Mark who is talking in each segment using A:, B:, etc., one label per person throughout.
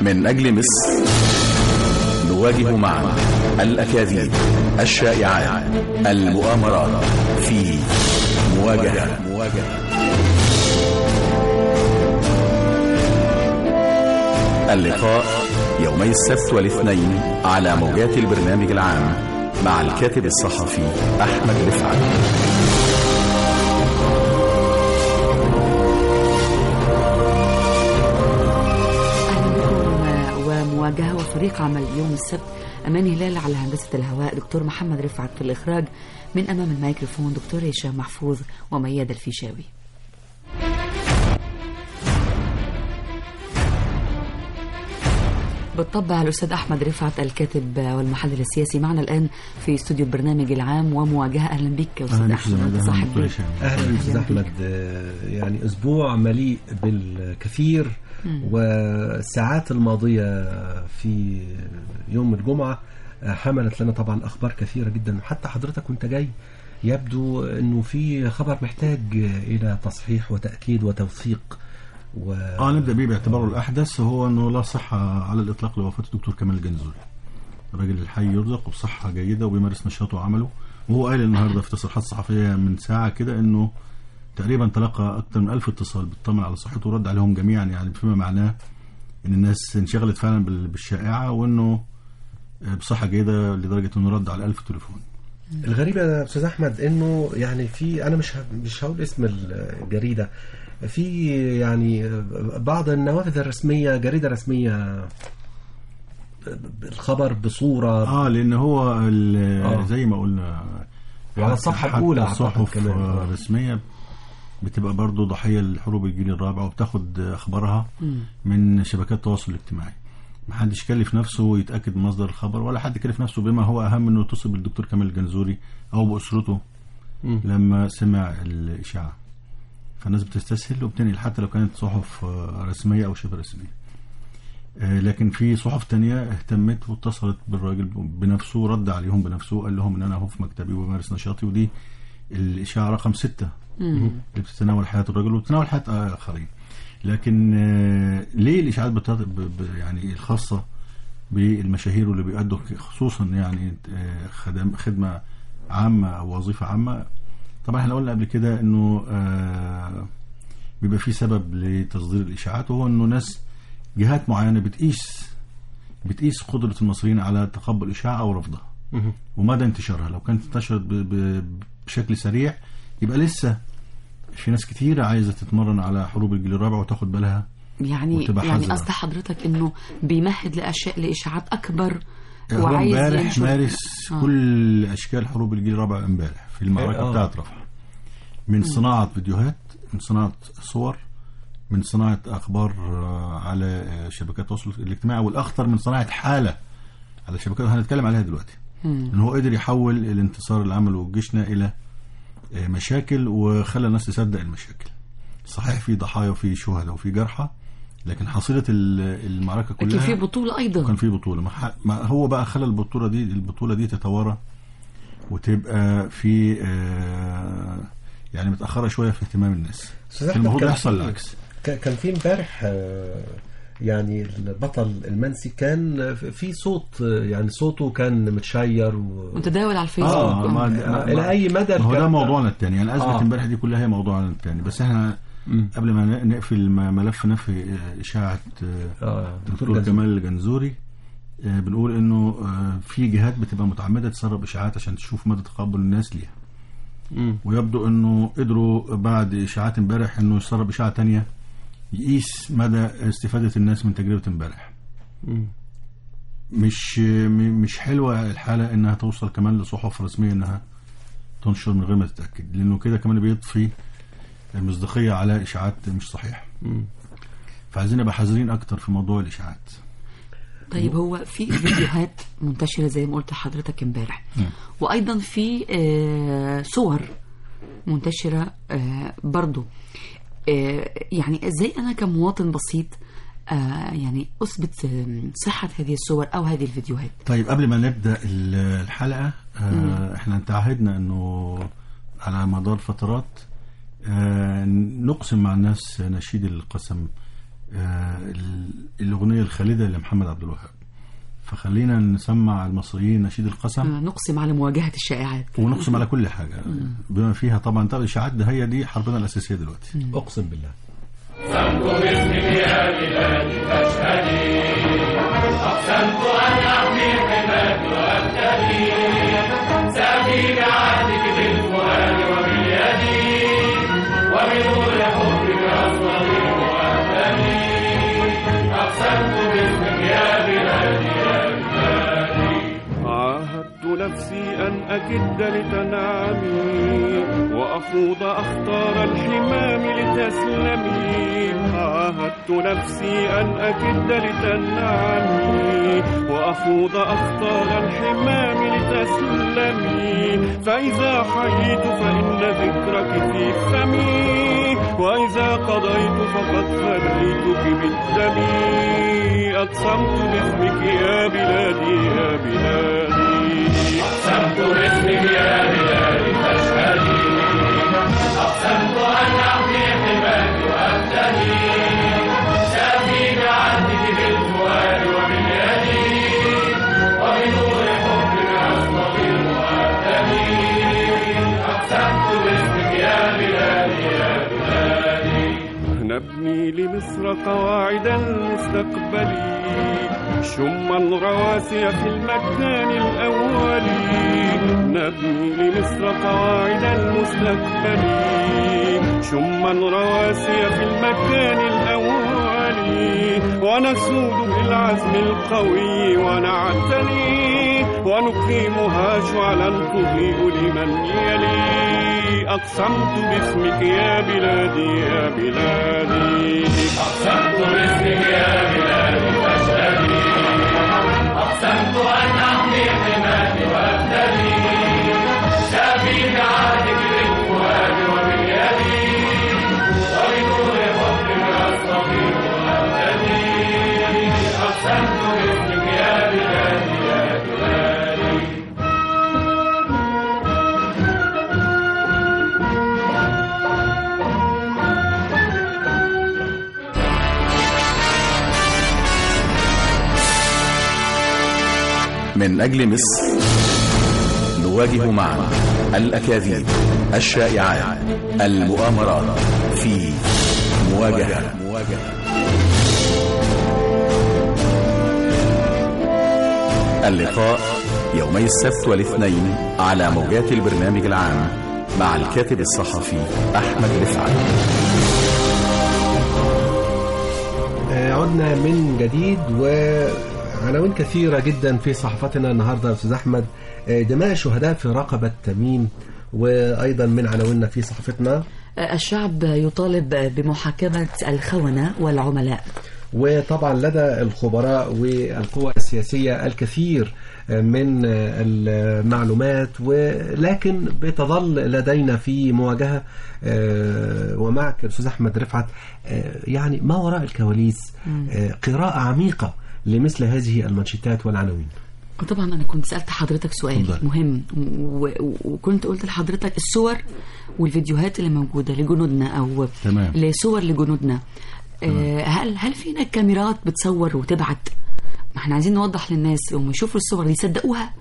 A: من أجل مصر نواجه معا الأكاذيب الشائعات المؤامرات في مواجهة مواجهة اللقاء يومي السبت والاثنين على موجات البرنامج العام مع الكاتب الصحفي أحمد رفعت
B: أهلا بكم ومواجهة وفريق عمل يوم السبت أمان هلال على هندسة الهواء دكتور محمد رفعت في الإخراج من أمام الميكروفون دكتور هشام محفوظ ومياد الفيشاوي بالطبع الأستاذ أحمد رفعت الكاتب والمحلل السياسي معنا الآن في استوديو البرنامج العام ومواجهة أهلا بك يا أستاذ
C: أهلا
B: أحمد
C: بك
B: صاحب
C: دكتور
B: بيت.
C: هشام.
D: اهلا استاذ
B: أهلاً
D: احمد آه، يعني اسبوع مليء بالكثير والساعات الماضيه في يوم الجمعه آه، حملت لنا طبعا اخبار كثيره جدا وحتى حضرتك وانت جاي يبدو انه في خبر محتاج الى تصحيح وتاكيد وتوثيق و...
C: اه نبدا بيه باعتباره الاحدث هو انه لا صحه على الاطلاق لوفاه الدكتور كمال الجنزوري الراجل الحي يرزق وبصحه جيده وبيمارس نشاطه وعمله وهو قال النهارده في تصريحات صحفيه من ساعه كده انه تقريبا تلقى اكثر من ألف اتصال بيطمن على صحته ورد عليهم جميعا يعني فيما معناه ان الناس انشغلت فعلا بال- بالشائعه وانه آه، بصحه جيده لدرجه انه رد على ألف تليفون
D: الغريب يا استاذ احمد انه يعني في انا مش ه- مش هقول اسم الجريده في يعني بعض النوافذ الرسميه جريده رسميه الخبر بصوره
C: اه لان هو ال-
D: آه.
C: زي ما قلنا
D: وعلى الصفحة
C: حتى
D: الأولى أعتقد
C: الصحف
D: كمان.
C: آه، رسميه بتبقى برضو ضحيه لحروب الجيل الرابع وبتاخد اخبارها من شبكات التواصل الاجتماعي محدش كلف نفسه يتاكد من مصدر الخبر ولا حد كلف نفسه بما هو اهم انه يتصل بالدكتور كمال الجنزوري او باسرته
D: مم.
C: لما سمع الاشاعه فالناس بتستسهل وبتنقل حتى لو كانت صحف آه، رسميه او شبه رسميه آه، لكن في صحف تانية اهتمت واتصلت بالراجل بنفسه ورد عليهم بنفسه وقال لهم ان انا اهو في مكتبي وبمارس نشاطي ودي الاشاعه رقم ستة اللي بتتناول حياه الرجل وبتتناول حياه اخرين لكن آه، ليه الاشاعات بتاعت- ب- ب- يعني الخاصه بالمشاهير واللي بيأدوا خصوصا يعني آه، خدم خدمه عامه او وظيفه عامه طبعا احنا قلنا قبل كده انه آه، بيبقى في سبب لتصدير الاشاعات وهو انه ناس جهات معينه بتقيس بتقيس قدره المصريين على تقبل اشاعه او رفضها
D: مهم.
C: ومدى انتشارها لو كانت انتشرت ب- ب- بشكل سريع يبقى لسه في ناس كتيرة عايزة تتمرن على حروب الجيل الرابع وتاخد بالها
B: يعني
C: وتبقى
B: يعني
C: حذرة.
B: قصد حضرتك انه بيمهد لاشياء لاشاعات اكبر
C: هو
B: وعايز
C: امبارح
B: ينشر
C: مارس
B: آه.
C: كل اشكال حروب الجيل الرابع امبارح في المعركه
D: آه.
C: بتاعت رفح من صناعه فيديوهات من صناعه صور من صناعه اخبار آه، على آه، شبكات التواصل الاجتماعي والاخطر من صناعه حاله على شبكات هنتكلم عليها دلوقتي ان هو قدر يحول الانتصار اللي عمله جيشنا الى آه، مشاكل وخلى الناس تصدق المشاكل صحيح في ضحايا وفي شهداء وفي جرحى لكن حصيله ال- المعركه
B: لكن
C: كلها
B: في بطولة أيضا
C: كان في بطوله ما, ح... ما هو بقى خلى البطوله دي البطوله دي تتوارى وتبقى في آه يعني متاخره شويه في اهتمام الناس
D: أستاذ
C: كان
D: أحمد،
C: المفروض
D: كان
C: يحصل
D: في-
C: العكس
D: ك- كان في امبارح آه، يعني البطل المنسي كان في صوت آه، يعني صوته كان متشير و...
B: متداول على الفيسبوك
C: اه
B: آه.
C: ما
D: آه، إلى أي مدى
C: ما هو ده
D: الكلام ده؟
C: موضوعنا الثاني يعني ازمه
D: آه.
C: امبارح دي كلها هي موضوعنا الثاني بس احنا
D: مم.
C: قبل ما ن- نقفل م- ملف نفي آه، اشاعه آه،
D: آه،
C: دكتور
D: جنزوري.
C: كمال الجنزوري آه، بنقول انه آه، في جهات بتبقى متعمده تسرب اشاعات عشان تشوف مدى تقبل الناس ليها
D: مم.
C: ويبدو انه قدروا بعد اشاعات امبارح انه يسرب اشاعه تانية يقيس مدى استفاده الناس من تجربه امبارح
D: مم.
C: مش م- مش حلوه الحاله انها توصل كمان لصحف رسميه انها تنشر من غير ما تتاكد لانه كده كمان بيضفي المصداقيه على اشاعات مش صحيحه
D: مم.
C: فعايزين نبقى حذرين اكتر في موضوع الاشاعات
B: طيب هو في فيديوهات منتشرة زي ما قلت لحضرتك امبارح وأيضا في آه، صور منتشرة آه، برضو آه، يعني ازاي أنا كمواطن بسيط آه، يعني أثبت آه، صحة هذه الصور أو هذه الفيديوهات
C: طيب قبل ما نبدا ال- الحلقه آه احنا تعهدنا انه على مدار فترات آه نقسم مع الناس نشيد القسم آه ال- الاغنيه الخالده لمحمد عبد الوهاب فخلينا نسمع المصريين نشيد القسم
B: آه، نقسم على مواجهة الشائعات
C: ونقسم على كل حاجه بما فيها طبعا طبعا الاشاعات ده هي دي حربنا الاساسيه دلوقتي
D: اقسم بالله
E: عاهدت نفسي أن أكد لتنعمي وأخوض أخطار الحمام لتسلمي عاهدت نفسي أن أكد لتنعمي وأخوض أخطار الحمام لتسلمي فإذا حييت فإن ذكرك في فمي وإذا قضيت فقد فديتك بالدم أقسمت باسمك يا بلادي يا بلادي أقسمت باسمك يا بلادي فاشهدي أقسمت أن أحمي حماك وأبتدي سأفي بعهدك بالفؤاد وباليد وبنور حبك أستطيع وأبتدي أقسمت باسمك يا بلادي يا بلادي نبني لمصر قواعد المستقبل شما رواسي في المكان الأول نبني لمصر قواعد المستقبل شما رواسي في المكان الأول ونسود بالعزم القوي ونعتني ونقيمها شعلا تضيء لمن يلي أقسمت باسمك يا بلادي يا بلادي أقسمت باسمك يا بلادي فاشهدي أقسمت أن أحمي حماك وأبتدي سأفي بعهدك بالفؤاد وباليد وبنور حبك أستطيع وأبتدي أقسمت باسمك يا بلادي يا بلادي
A: من أجل مصر نواجه معا الأكاذيب الشائعات المؤامرات في مواجهة اللقاء يومي السبت والاثنين على موجات البرنامج العام مع الكاتب الصحفي أحمد رفعت
D: آه، عدنا من جديد وعناوين كثيرة جدا في صحفتنا النهاردة يا أستاذ أحمد آه، دماء الشهداء في رقبة تميم وأيضا من عناويننا في صحفتنا
B: آه، الشعب يطالب بمحاكمة الخونة والعملاء
D: وطبعا لدى الخبراء والقوى السياسية الكثير من المعلومات ولكن بتظل لدينا في مواجهة آه، ومعك الأستاذ أحمد رفعت آه، يعني ما وراء الكواليس آه، قراءة عميقة لمثل هذه المنشطات والعناوين
B: طبعا انا كنت سالت حضرتك سؤال
C: اتفضل.
B: مهم و- و- وكنت قلت لحضرتك الصور والفيديوهات اللي موجوده لجنودنا او
C: تمام.
B: لصور لجنودنا آه، هل هل فينا كاميرات بتصور وتبعت ما احنا عايزين نوضح للناس لما يشوفوا الصور دي يصدقوها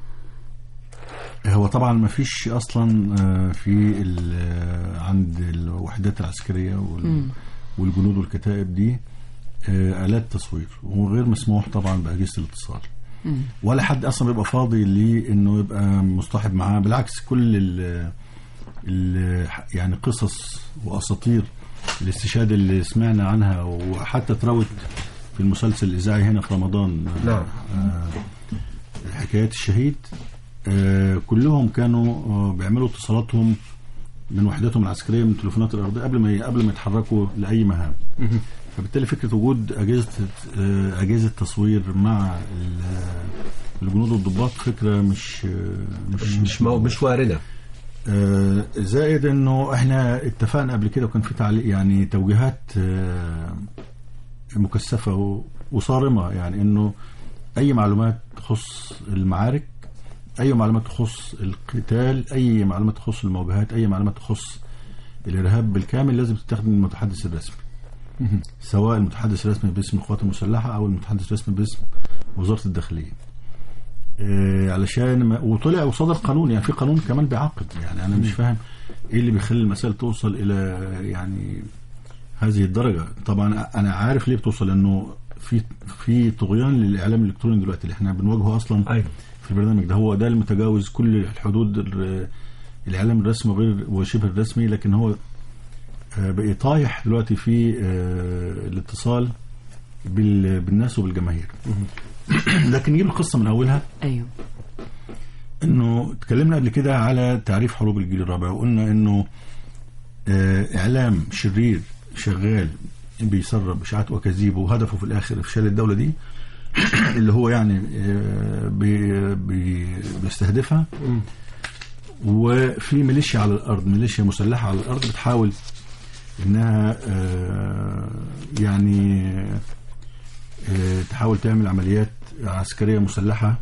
C: هو طبعا ما فيش اصلا آه، في ال- آه، عند الوحدات العسكريه وال- والجنود والكتائب دي آه، الات تصوير وغير مسموح طبعا باجهزه الاتصال ولا حد اصلا بيبقى فاضي لانه يبقى مصطحب معاه بالعكس كل ال ال يعني قصص واساطير الاستشهاد اللي سمعنا عنها وحتى تروت في المسلسل الاذاعي هنا في رمضان آه،
D: نعم.
C: آه، حكايات الشهيد آه، كلهم كانوا آه، بيعملوا اتصالاتهم من وحداتهم العسكريه من التليفونات الارضيه قبل ما قبل ما يتحركوا لاي مهام فبالتالي فكره وجود اجهزه آه، اجهزه تصوير مع ال- الجنود والضباط فكره مش آه، مش
D: مش مو مش واردة
C: آه، زائد انه احنا اتفقنا قبل كده وكان في تعليق يعني توجيهات آه، مكثفه و- وصارمه يعني انه اي معلومات تخص المعارك اي معلومات تخص القتال اي معلومات تخص المواجهات اي معلومات تخص الارهاب بالكامل لازم تستخدم المتحدث الرسمي سواء المتحدث الرسمي باسم القوات المسلحه او المتحدث الرسمي باسم وزاره الداخليه آه، علشان ما وطلع وصدر قانون يعني في قانون كمان بيعاقب يعني انا مش فاهم ايه اللي بيخلي المسائل توصل الى يعني هذه الدرجه طبعا انا عارف ليه بتوصل لانه في في طغيان للاعلام الالكتروني دلوقتي اللي احنا بنواجهه اصلا
D: ايوه
C: في البرنامج ده هو ده المتجاوز كل الحدود ال- الاعلام الرسمي وغير وشبه الرسمي لكن هو آه، بقى طايح دلوقتي في آه، الاتصال بال- بالناس وبالجماهير لكن نجيب القصه من اولها
B: ايوه
C: انه اتكلمنا قبل كده على تعريف حروب الجيل الرابع وقلنا انه آه، اعلام شرير شغال بيسرب اشاعات واكاذيب وهدفه في الاخر افشال الدوله دي اللي هو يعني آه، بي بي بيستهدفها وفي ميليشيا على الارض ميليشيا مسلحه على الارض بتحاول انها آه، يعني آه، تحاول تعمل عمليات عسكريه مسلحه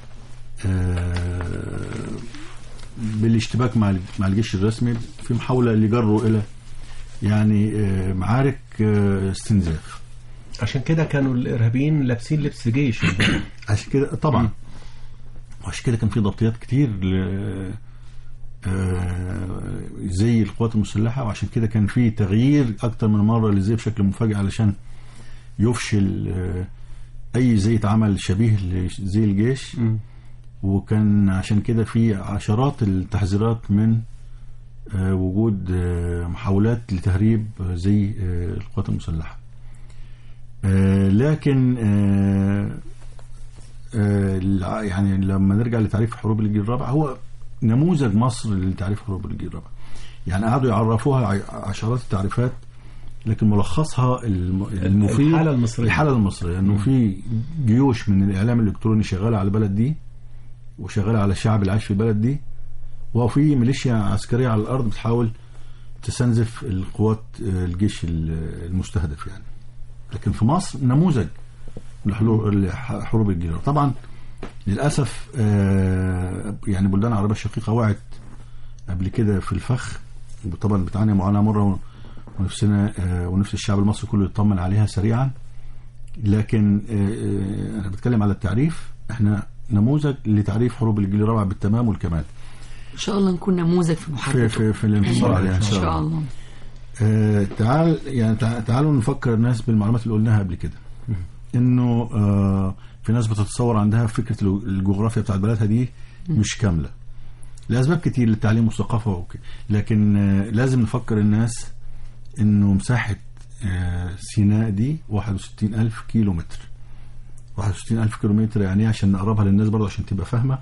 C: آه، بالاشتباك مع مع الجيش الرسمي في محاوله لجره الى يعني آه، معارك آه، استنزاف
D: عشان كده كانوا الارهابيين لابسين لبس جيش
C: عشان كده طبعا وعشان كده كان في ضبطيات كتير ل آه، زي القوات المسلحه وعشان كده كان في تغيير اكتر من مره للزي بشكل مفاجئ علشان يفشل آه، اي زي اتعمل شبيه لزي الجيش وكان عشان كده في عشرات التحذيرات من آه، وجود آه، محاولات لتهريب آه، زي آه، القوات المسلحه آه، لكن آه، آه، الع- يعني لما نرجع لتعريف حروب الجيل الرابع هو نموذج مصر لتعريف حروب الجيل الرابع يعني قعدوا يعرفوها ع- عشرات التعريفات لكن ملخصها الم- المفيد
D: الحالة المصرية.
C: الحالة المصرية انه في جيوش من الاعلام الالكتروني شغالة على البلد دي وشغالة على الشعب اللي عايش في البلد دي وفي ميليشيا عسكرية على الارض بتحاول تستنزف القوات آه، الجيش ال- المستهدف يعني لكن في مصر نموذج لحلو- لحروب الجيل الرابع. طبعا للاسف آه، يعني بلدان العربيه الشقيقه وقعت قبل كده في الفخ وطبعا بتعاني معاناه مره ونفسنا آه، ونفس الشعب المصري كله يطمن عليها سريعا لكن آه، آه، انا بتكلم على التعريف احنا نموذج لتعريف حروب الجيل الرابع بالتمام والكمال
B: ان شاء الله نكون نموذج في
C: في
B: محاضرته
C: في في الانتصار عليها
B: ان
C: ان
B: شاء الله
C: آه، تعال يعني تع- تعالوا نفكر الناس بالمعلومات اللي قلناها قبل كده انه آه، في ناس بتتصور عندها فكره الو- الجغرافيا بتاعت بلدها دي مش كامله لاسباب كتير للتعليم والثقافه وكده لكن آه، لازم نفكر الناس انه مساحه آه، سيناء دي 61000 كيلو متر 61000 كيلو متر يعني إيه عشان نقربها للناس برضه عشان تبقى فاهمه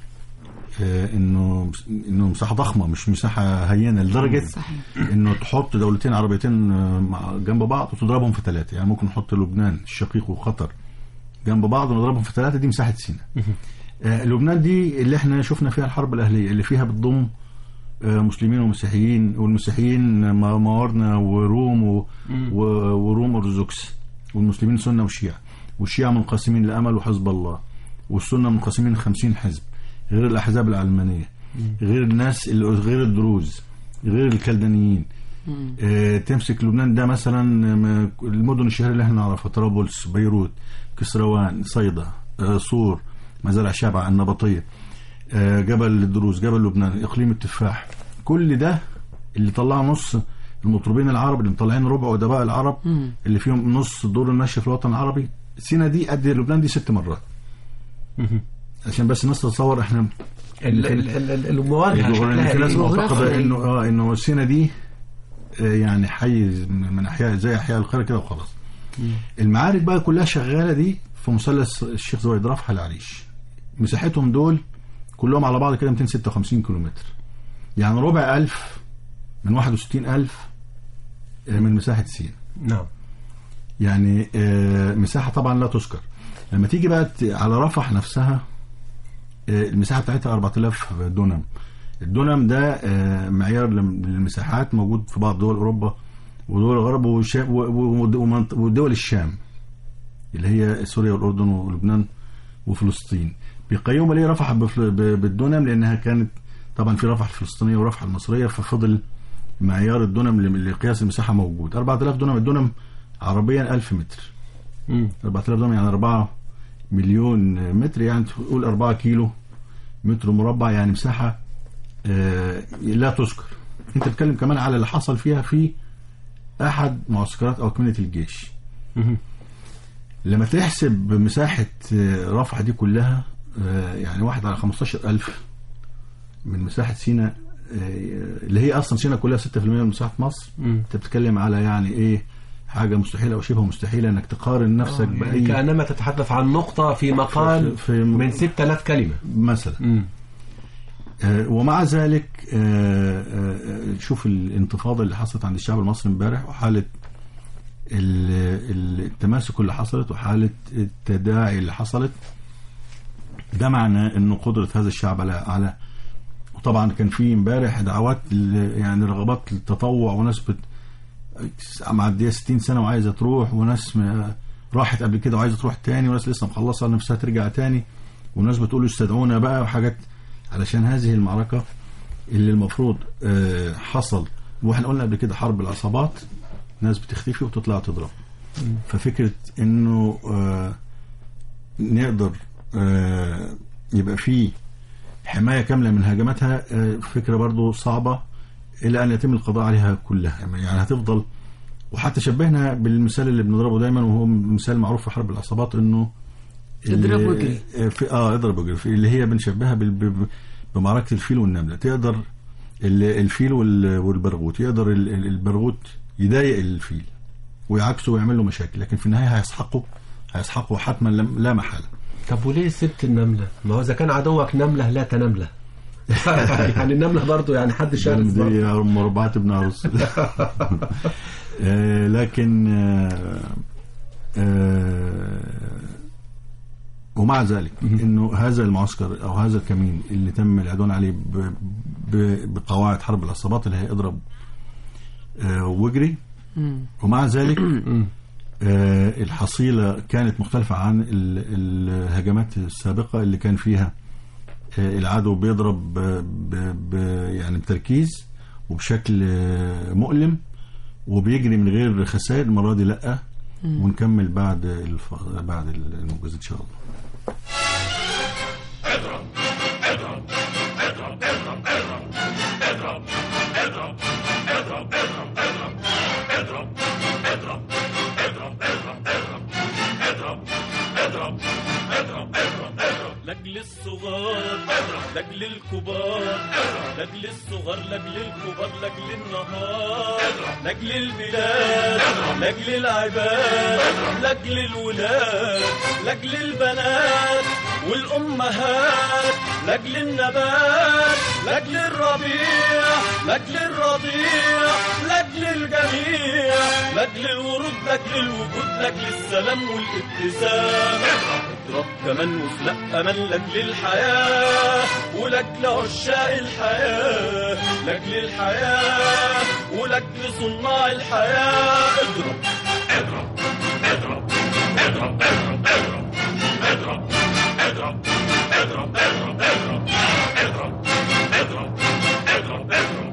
C: آه، انه انه مساحه ضخمه مش مساحه هينه لدرجه
B: صحيح
C: انه تحط دولتين عربيتين آه، مع- جنب بعض وتضربهم في ثلاثه يعني ممكن نحط لبنان الشقيق وقطر جنب بعض ونضربهم في ثلاثه دي مساحه سيناء آه، لبنان دي اللي احنا شفنا فيها الحرب الاهليه اللي فيها بتضم آه، مسلمين ومسيحيين والمسيحيين ما- موارنة وروم و- و- وروم ارثوذكس والمسلمين سنه وشيعه والشيعه منقسمين لامل وحزب الله والسنه منقسمين 50 حزب غير الاحزاب العلمانيه غير الناس اللي غير الدروز غير الكلدانيين آه، تمسك لبنان ده مثلا آه، المدن الشهيره اللي احنا نعرفها طرابلس بيروت كسروان صيدا آه، صور مزارع شابعه النبطيه آه، جبل الدروز جبل لبنان اقليم التفاح كل ده اللي طلع نص المطربين العرب اللي مطلعين ربع ادباء العرب اللي فيهم نص دور النشر في الوطن العربي سينا دي قد لبنان دي ست مرات عشان بس الناس تتصور احنا
D: ال- ال- ال- ال- المواجهه
C: الجغرافيا
D: شكلها
C: في ناس
D: إيه؟
B: الجغرافيا
C: معتقده
B: إيه؟
C: انه اه انه سينا دي آه، يعني حيز من من احياء زي احياء القرى كده وخلاص المعارك بقى كلها شغاله دي في مثلث الشيخ زويد رفح العريش مساحتهم دول كلهم على بعض كده 256 كيلومتر يعني ربع ألف من 61 ألف آه، من مساحة سينا
D: نعم
C: يعني آه، مساحة طبعا لا تذكر لما تيجي بقى ت- على رفح نفسها آه، المساحة بتاعتها 4000 دونم الدونم ده آه، معيار لم- للمساحات موجود في بعض دول أوروبا ودول الغرب والشام- و- و- ومنط- ودول الشام اللي هي سوريا والأردن ولبنان وفلسطين بيقيموا ليه رفح بفل- ب- بالدونم لأنها كانت طبعا في رفح الفلسطينية ورفح المصرية ففضل معيار الدونم ل- لقياس المساحة موجود 4000 دونم الدونم عربيا 1000 متر
D: مم.
C: 4000 دم يعني 4 مليون متر يعني تقول 4 كيلو متر مربع يعني مساحة آه، لا تذكر انت بتتكلم كمان على اللي حصل فيها في احد معسكرات او كمينة الجيش
D: مم.
C: لما تحسب مساحة آه، رفح دي كلها آه، يعني واحد على 15000 من مساحة سيناء آه، اللي هي أصلا سيناء كلها 6% من مساحة مصر
D: مم.
C: أنت بتتكلم على يعني إيه حاجة مستحيلة أو شبه مستحيلة إنك تقارن نفسك
D: يعني
C: بأي
D: كأنما تتحدث عن نقطة في مقال
C: في- في-
D: من 6000 كلمة
C: مثلا
D: مم.
C: آه، ومع ذلك آه، آه، آه، شوف الانتفاضة اللي حصلت عند الشعب المصري امبارح وحالة ال- ال- التماسك اللي حصلت وحالة التداعي اللي حصلت ده معناه انه قدرة هذا الشعب على على وطبعا كان في امبارح دعوات ل- يعني رغبات للتطوع وناس بت معديه 60 سنه وعايزه تروح وناس م- راحت قبل كده وعايزه تروح تاني وناس لسه مخلصه نفسها ترجع تاني وناس بتقول استدعونا بقى وحاجات علشان هذه المعركه اللي المفروض آه، حصل واحنا قلنا قبل كده حرب العصابات ناس بتختفي وتطلع تضرب ففكره انه آه، نقدر آه، يبقى في حمايه كامله من هجماتها آه، فكره برضو صعبه الى ان يتم القضاء عليها كلها يعني هتفضل وحتى شبهنا بالمثال اللي بنضربه دايما وهو مثال معروف في حرب العصابات انه
B: اضرب
C: اللي-
B: واجري.
C: في اه اضرب واجري في- اللي هي بنشبهها بال- ب- بمعركه الفيل والنمله تقدر ال- الفيل وال- والبرغوث يقدر ال- ال- البرغوث يضايق الفيل ويعكسه ويعمل له مشاكل لكن في النهايه هيسحقه هيسحقه حتما لم- لا محاله
D: طب وليه سبت النملة؟ ما هو إذا كان عدوك نملة لا تنملة يعني النملة برضو يعني حد شرس برضو.
C: دي مربعات ابن عروس آه، لكن آه، آه، ومع ذلك انه هذا المعسكر او هذا الكمين اللي تم العدوان عليه ب- ب- بقواعد حرب العصابات اللي هي اضرب آه، واجري ومع ذلك آه، الحصيلة كانت مختلفة عن ال- الهجمات السابقة اللي كان فيها آه، العدو بيضرب ب- ب- ب- يعني بتركيز وبشكل آه، مؤلم وبيجري من غير خسائر المرة دي لأ ونكمل بعد الف... بعد الموجز إن شاء الله
F: لاجل الصغار لاجل الكبار لاجل الصغار لاجل الكبار لاجل النهار لاجل البلاد لاجل العباد لاجل الولاد لاجل البنات والامهات لاجل النبات لاجل الربيع لاجل الرضيع لاجل الجميع لاجل الورود لاجل الوجود لاجل السلام والابتسام اضرب كمان وفلق امل لاجل الحياه ولاجل عشاق الحياه لاجل الحياه ولاجل صناع الحياه اضرب اضرب اضرب اضرب اضرب اضرب اضرب اضرب اضرب اضرب اضرب اضرب اضرب اضرب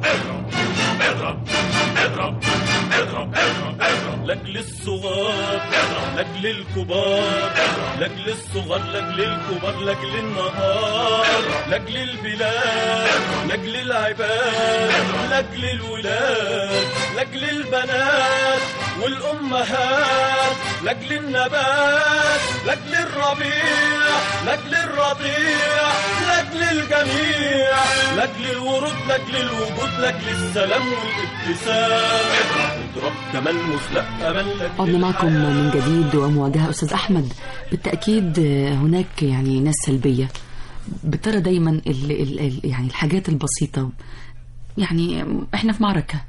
F: اضرب اضرب اضرب اضرب اضرب لاجل الصغار لاجل الكبار لاجل الصغار لاجل الكبار لاجل النهار لاجل البلاد لاجل العباد لاجل الولاد لاجل البنات والامهات لاجل النبات لاجل الربيع لاجل الرضيع لاجل الجميع لاجل الورود لاجل الوجود لاجل السلام والابتسام اضرب كمان مفلق امل لاجل
B: عدنا معكم
F: الحياة.
B: من جديد ومواجهة أستاذ أحمد بالتأكيد آه، هناك يعني ناس سلبية بترى دايما ال ال ال يعني الحاجات البسيطة يعني احنا في معركة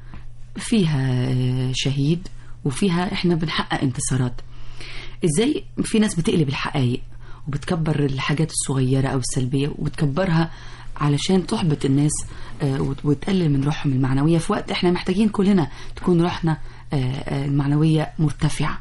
B: فيها آه، شهيد وفيها احنا بنحقق انتصارات ازاي في ناس بتقلب الحقائق وبتكبر الحاجات الصغيرة أو السلبية وبتكبرها علشان تحبط الناس آه، وت- وتقلل من روحهم المعنوية في وقت احنا محتاجين كلنا تكون روحنا آه، آه، المعنوية مرتفعة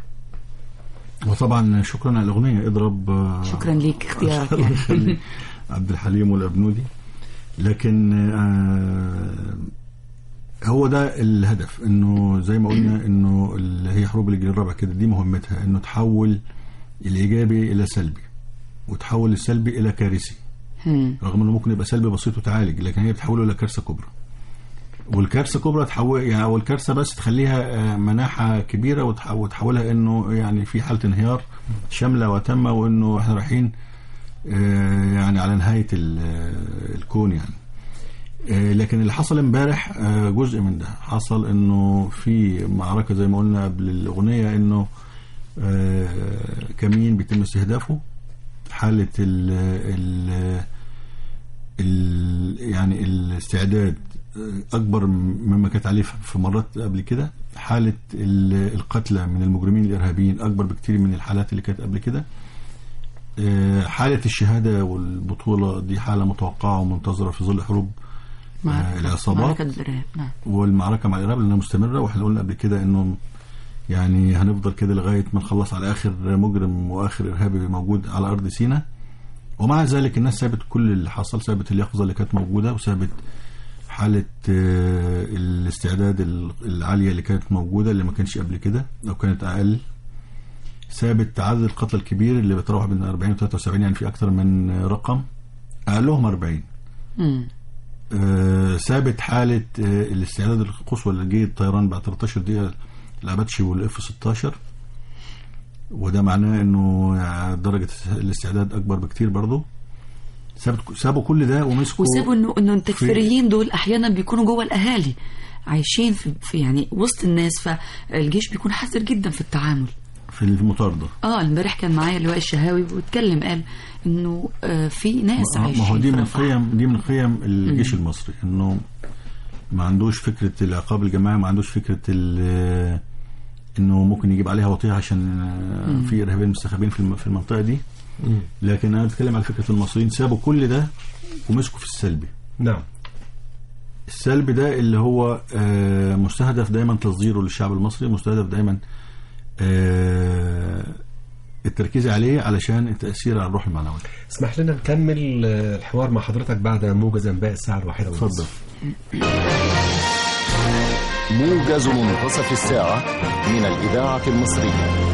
C: وطبعا شكرا على الأغنية اضرب آه،
B: شكرا ليك اختيارك
C: الله
B: يعني
C: يخليك. عبد الحليم والأبنودي لكن آه، هو ده الهدف انه زي ما قلنا انه اللي هي حروب الجيل الرابع كده دي مهمتها انه تحول الايجابي الى سلبي وتحول السلبي الى كارثي
B: مم.
C: رغم انه ممكن يبقى سلبي بسيط وتعالج لكن هي بتحوله الى كارثه كبرى والكارثه كبرى تحول يعني او الكارثه بس تخليها آه، مناحه كبيره وتح- وتحولها انه يعني في حاله انهيار شامله وتامه وانه احنا رايحين آه، يعني على نهايه ال- آه، الكون يعني آه، لكن اللي حصل امبارح آه، جزء من ده حصل انه في معركه زي ما قلنا قبل الاغنيه انه آه، كمين بيتم استهدافه حاله ال ال ال يعني الاستعداد اكبر مما كانت عليه في مرات قبل كده حاله ال- القتلى من المجرمين الارهابيين اكبر بكتير من الحالات اللي كانت قبل كده آه، حاله الشهاده والبطوله دي حاله متوقعه ومنتظره في ظل حروب آه، العصابات
B: معركة الإرهاب نعم
C: والمعركه مع الارهاب لانها مستمره واحنا قلنا قبل كده انه يعني هنفضل كده لغايه ما نخلص على اخر مجرم واخر ارهابي موجود على ارض سيناء ومع ذلك الناس سابت كل اللي حصل سابت اليقظه اللي كانت موجوده وسابت حاله آه، الاستعداد ال- العاليه اللي كانت موجوده اللي ما كانش قبل كده او كانت اقل ثابت عدد القتلى الكبير اللي بيتراوح بين 40 و 73 يعني في اكثر من رقم اقلهم 40
B: مم.
C: آه، ثابت حالة آه، الاستعداد القصوى لجي الطيران بعد 13 دقيقة الأباتشي والاف 16 وده معناه انه يعني درجة الاستعداد أكبر بكتير برضه سابت سابوا كل ده ومسكوا
B: وسابوا انه انه التكفيريين دول احيانا بيكونوا جوه الاهالي عايشين في, في يعني وسط الناس فالجيش بيكون حذر جدا في التعامل
C: في المطاردة
B: اه امبارح كان معايا اللواء الشهاوي واتكلم قال انه آه في ناس
C: ما
B: عايشين
C: ما هو دي
B: في
C: من
B: رفح.
C: قيم دي من قيم الجيش المصري انه ما عندوش فكره العقاب الجماعي ما عندوش فكره ال- انه ممكن يجيب عليها وطيعه عشان آه، في ارهابيين مستخبين في الم- في المنطقه دي لكن انا بتكلم على فكره المصريين سابوا كل ده ومسكوا في السلبي
D: نعم
C: السلبي ده اللي هو آه، مستهدف دايما تصديره للشعب المصري مستهدف دايما آه، التركيز عليه على التاثير على الروح المعنويه
D: اسمح لنا نكمل آه، الحوار مع حضرتك بعد موجز انباء الساعه الواحدة ونصف.
C: اتفضل
A: موجز منتصف الساعة من الإذاعة المصرية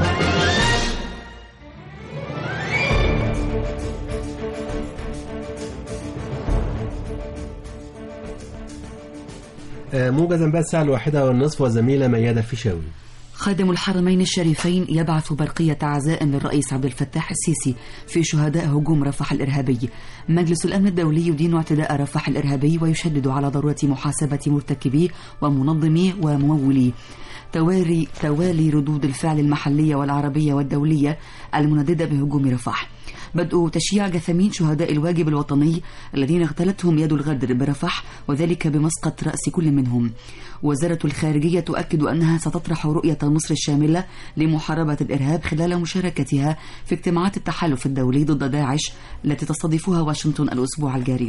D: آه، موجز انباء الساعه الواحدة والنصف وزميله ميادة الفيشاوي
B: خادم الحرمين الشريفين يبعث برقية عزاء للرئيس عبد الفتاح السيسي في شهداء هجوم رفح الإرهابي مجلس الأمن الدولي يدين اعتداء رفح الإرهابي ويشدد على ضرورة محاسبة مرتكبيه ومنظميه ومموليه توالي توالي ردود الفعل المحلية والعربية والدولية المنددة بهجوم رفح بدء تشييع جثامين شهداء الواجب الوطني الذين اغتالتهم يد الغدر برفح وذلك بمسقط رأس كل منهم وزارة الخارجية تؤكد أنها ستطرح رؤية مصر الشاملة لمحاربة الإرهاب خلال مشاركتها في اجتماعات التحالف الدولي ضد داعش التي تستضيفها واشنطن الأسبوع الجاري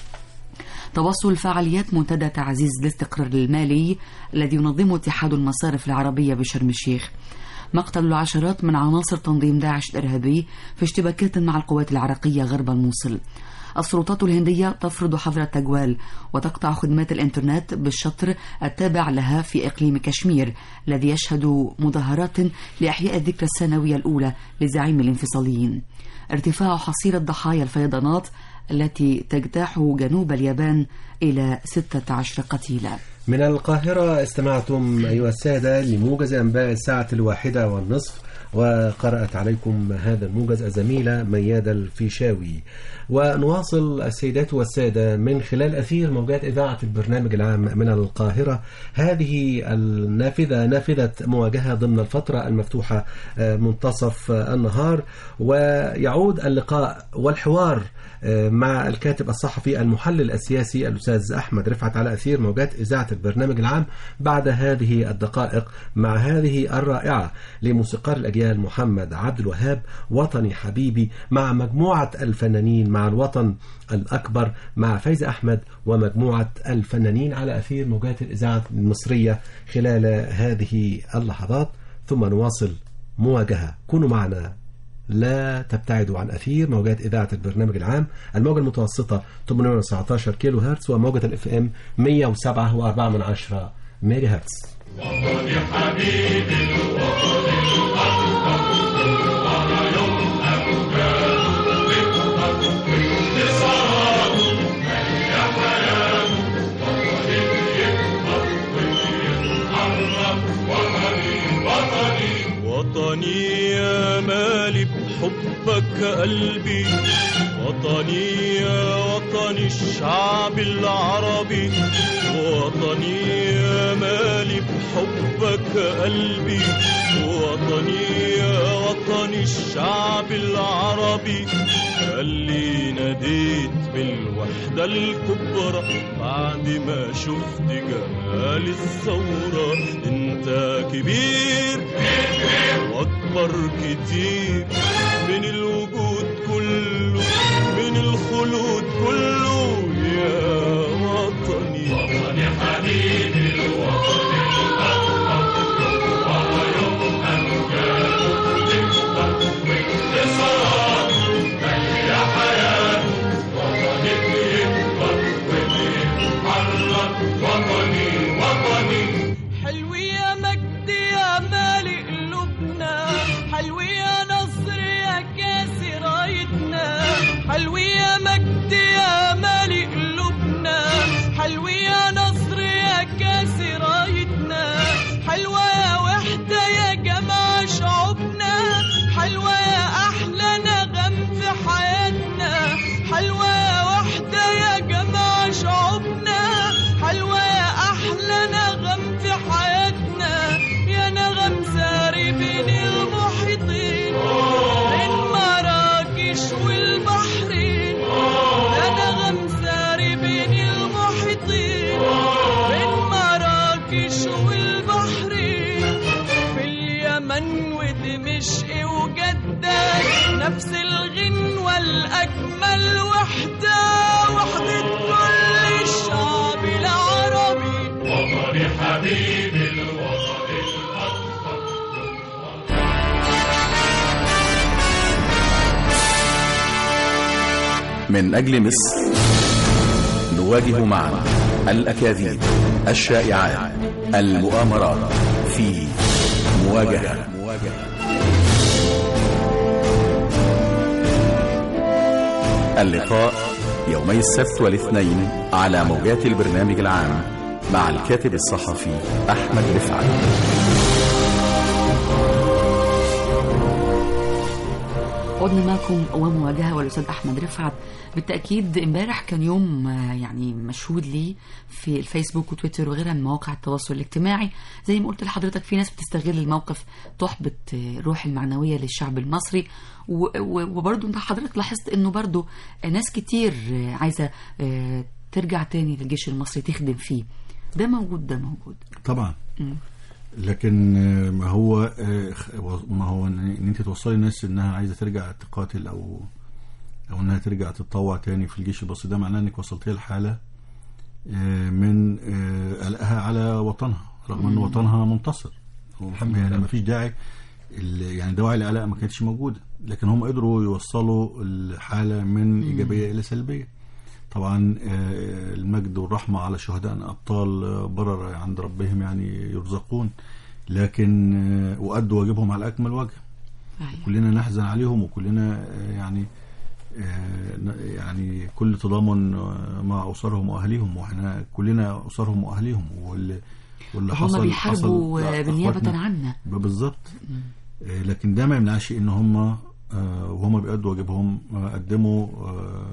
B: تواصل فعاليات منتدى تعزيز الاستقرار المالي الذي ينظمه اتحاد المصارف العربية بشرم الشيخ مقتل العشرات من عناصر تنظيم داعش الإرهابي في اشتباكات مع القوات العراقية غرب الموصل السلطات الهندية تفرض حظر التجوال وتقطع خدمات الإنترنت بالشطر التابع لها في إقليم كشمير الذي يشهد مظاهرات لإحياء الذكرى السنوية الأولى لزعيم الانفصاليين ارتفاع حصيلة ضحايا الفيضانات التي تجتاح جنوب اليابان إلى 16 قتيلا
D: من القاهرة استمعتم أيها السادة لموجز أنباء الساعة الواحدة والنصف وقرأت عليكم هذا الموجز الزميلة ميادة الفيشاوي ونواصل السيدات والسادة من خلال أثير موجات إذاعة البرنامج العام من القاهرة هذه النافذة نافذة مواجهة ضمن الفترة المفتوحة آه، منتصف آه، النهار ويعود اللقاء والحوار آه، مع الكاتب الصحفي المحلل السياسي الأستاذ أحمد رفعت على أثير موجات إذاعة البرنامج العام بعد هذه الدقائق مع هذه الرائعة لموسيقار الأجيال محمد عبد الوهاب وطني حبيبي مع مجموعة الفنانين مع الوطن الأكبر مع فايز أحمد ومجموعة الفنانين على أثير موجات الإذاعة المصرية خلال هذه اللحظات ثم نواصل مواجهة كونوا معنا لا تبتعدوا عن أثير موجات إذاعة البرنامج العام الموجة المتوسطة 819 كيلو هرتز وموجة الاف ام 107 و4 من عشرة ميجا هرتز
F: وطني يا مالي بحبك قلبي وطني يا وطني الشعب العربي وطني يا مالي بحبك قلبي وطني يا وطني الشعب العربي اللي ناديت بالوحدة الكبرى بعد ما شفت جمال الثورة انت كبير واكبر كتير من الوجود كله من الخلود كله يا وطني وطني حبيبي الوطن
G: حلو يا مجد يا مالي قلوبنا حلو يا نصر يا كاس رايتنا حلو يا مجد يا مالي قلوبنا حلو يا نصر يا كاس رايتنا حلوة يا وحدة يا جماعة شعوبنا حلوة يا أحلى نغم في حياتنا حلوة يا وحدة يا جماعة شعوبنا حلوة يا أحلى نغم في حياتنا يا نغم ساري بين المحيطين بين مراكش والبحرين يا نغم ساري بين المحيطين بين مراكش والبحرين في اليمن ودمشق وجدة نفس الغنوة الأجمل وحدة وحدة كل الشعب العربي
F: وطني حبيبي الوطن
A: من أجل مصر نواجه معا الأكاذيب الشائعات المؤامرات في مواجهة اللقاء يومي السبت والاثنين على موجات البرنامج العام مع الكاتب الصحفي أحمد رفعت
B: عدنا معكم ومواجهة والأستاذ أحمد رفعت بالتأكيد امبارح كان يوم آه، يعني مشهود لي في الفيسبوك وتويتر وغيرها من مواقع التواصل الاجتماعي زي ما قلت لحضرتك في ناس بتستغل الموقف تحبط آه، الروح المعنوية للشعب المصري و- و- وبرضه انت حضرتك لاحظت انه برضه ناس كتير آه، عايزة آه، ترجع تاني للجيش المصري تخدم فيه ده موجود ده موجود
C: طبعا لكن آه، ما هو آه، خ- ما هو ان إن انت توصلي الناس انها عايزه ترجع تقاتل او او انها ترجع تتطوع تاني في الجيش البسيط ده معناه انك وصلتيها لحاله آه، من آه، قلقها على وطنها رغم ان وطنها منتصر
D: الحمد
C: يعني
D: لله.
C: ما فيش داعي ال- يعني دواعي القلق ما كانتش موجوده لكن هم قدروا يوصلوا الحاله من ايجابيه الى سلبيه طبعا آه، المجد والرحمه على شهدائنا ابطال آه، برر عند ربهم يعني يرزقون لكن آه، وادوا واجبهم على اكمل وجه
B: أيوة.
C: كلنا نحزن عليهم وكلنا آه، يعني آه، ن- يعني كل تضامن آه، مع اسرهم واهليهم واحنا كلنا اسرهم واهليهم واللي واللي حصل
B: هم بيحاربوا
C: حصل
B: آه، بالنيابة
C: لأخواتنا.
B: عنا
C: بالظبط آه، لكن ده ما يمنعش ان هم آه، وهم بيأدوا واجبهم آه، قدموا آه،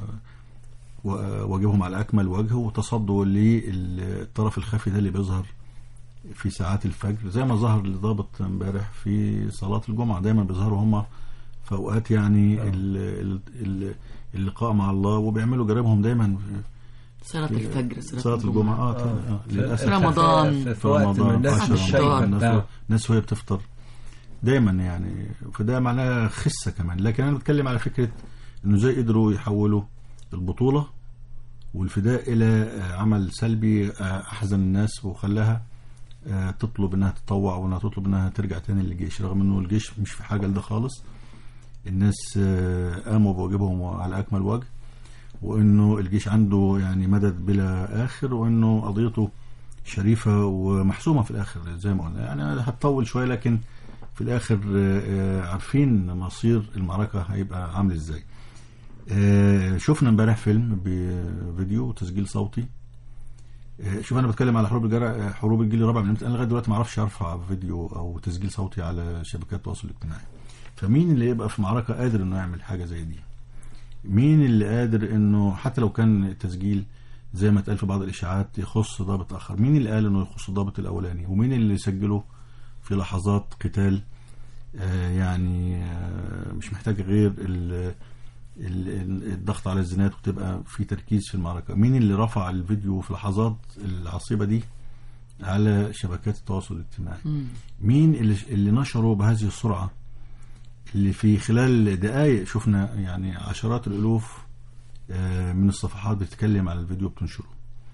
C: و- واجبهم على اكمل وجه وتصدوا للطرف الخفي ده اللي بيظهر في ساعات الفجر زي ما ظهر الضابط امبارح في صلاة الجمعة دايما بيظهروا هم في اوقات يعني ال- ال- ال- اللقاء مع الله وبيعملوا جرائمهم دايما
B: صلاة الفجر
C: صلاة الجمعة اه, آه. للاسف
B: رمضان.
D: في
C: في
D: وقت
C: رمضان
D: من الناس
C: عشرة
D: مش شايفة
C: رمضان الناس
D: بتاع.
C: الناس وهي بتفطر دايما يعني فده معناه خسه كمان لكن انا بتكلم على فكره انه ازاي قدروا يحولوا البطوله والفداء الى آه، عمل سلبي آه، احزن الناس وخلاها آه، تطلب انها تتطوع وانها تطلب انها ترجع تاني للجيش رغم انه الجيش مش في حاجه لده خالص الناس آه، قاموا بواجبهم على اكمل وجه وانه الجيش عنده يعني مدد بلا اخر وانه قضيته شريفه ومحسومه في الاخر زي ما قلنا يعني هتطول شويه لكن في الاخر آه، آه، عارفين مصير المعركه هيبقى عامل ازاي آه، شفنا امبارح فيلم بفيديو وتسجيل صوتي آه، شوف انا بتكلم على حروب الجرع حروب الجيل الرابع من امتى انا لغايه دلوقتي ما اعرفش ارفع فيديو او تسجيل صوتي على شبكات التواصل الاجتماعي فمين اللي يبقى في معركه قادر انه يعمل حاجه زي دي مين اللي قادر انه حتى لو كان التسجيل زي ما اتقال في بعض الاشاعات يخص ضابط اخر مين اللي قال انه يخص الضابط الاولاني ومين اللي سجله في لحظات قتال آه يعني آه مش محتاج غير ال- ال- ال- الضغط على الزنات وتبقى في تركيز في المعركة مين اللي رفع الفيديو في لحظات العصيبة دي على شبكات التواصل الاجتماعي مين اللي, اللي نشره بهذه السرعة اللي في خلال دقائق شفنا يعني عشرات الألوف آه، من الصفحات بتتكلم على الفيديو بتنشره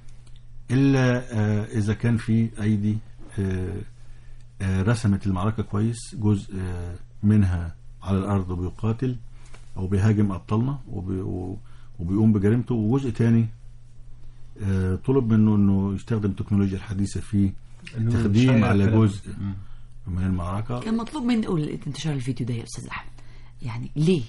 C: إلا آه، إذا كان في أيدي آه، آه، رسمت المعركة كويس جزء آه، منها على الأرض وبيقاتل أو بيهاجم أبطالنا وبي- و- وبيقوم بجريمته وجزء تاني آه، طلب منه انه يستخدم التكنولوجيا الحديثه في
D: إنه
C: تخديم
D: يشير
C: على
D: كلام.
C: جزء من المعركه
B: كان مطلوب مني اقول انتشار الفيديو ده يا استاذ احمد يعني ليه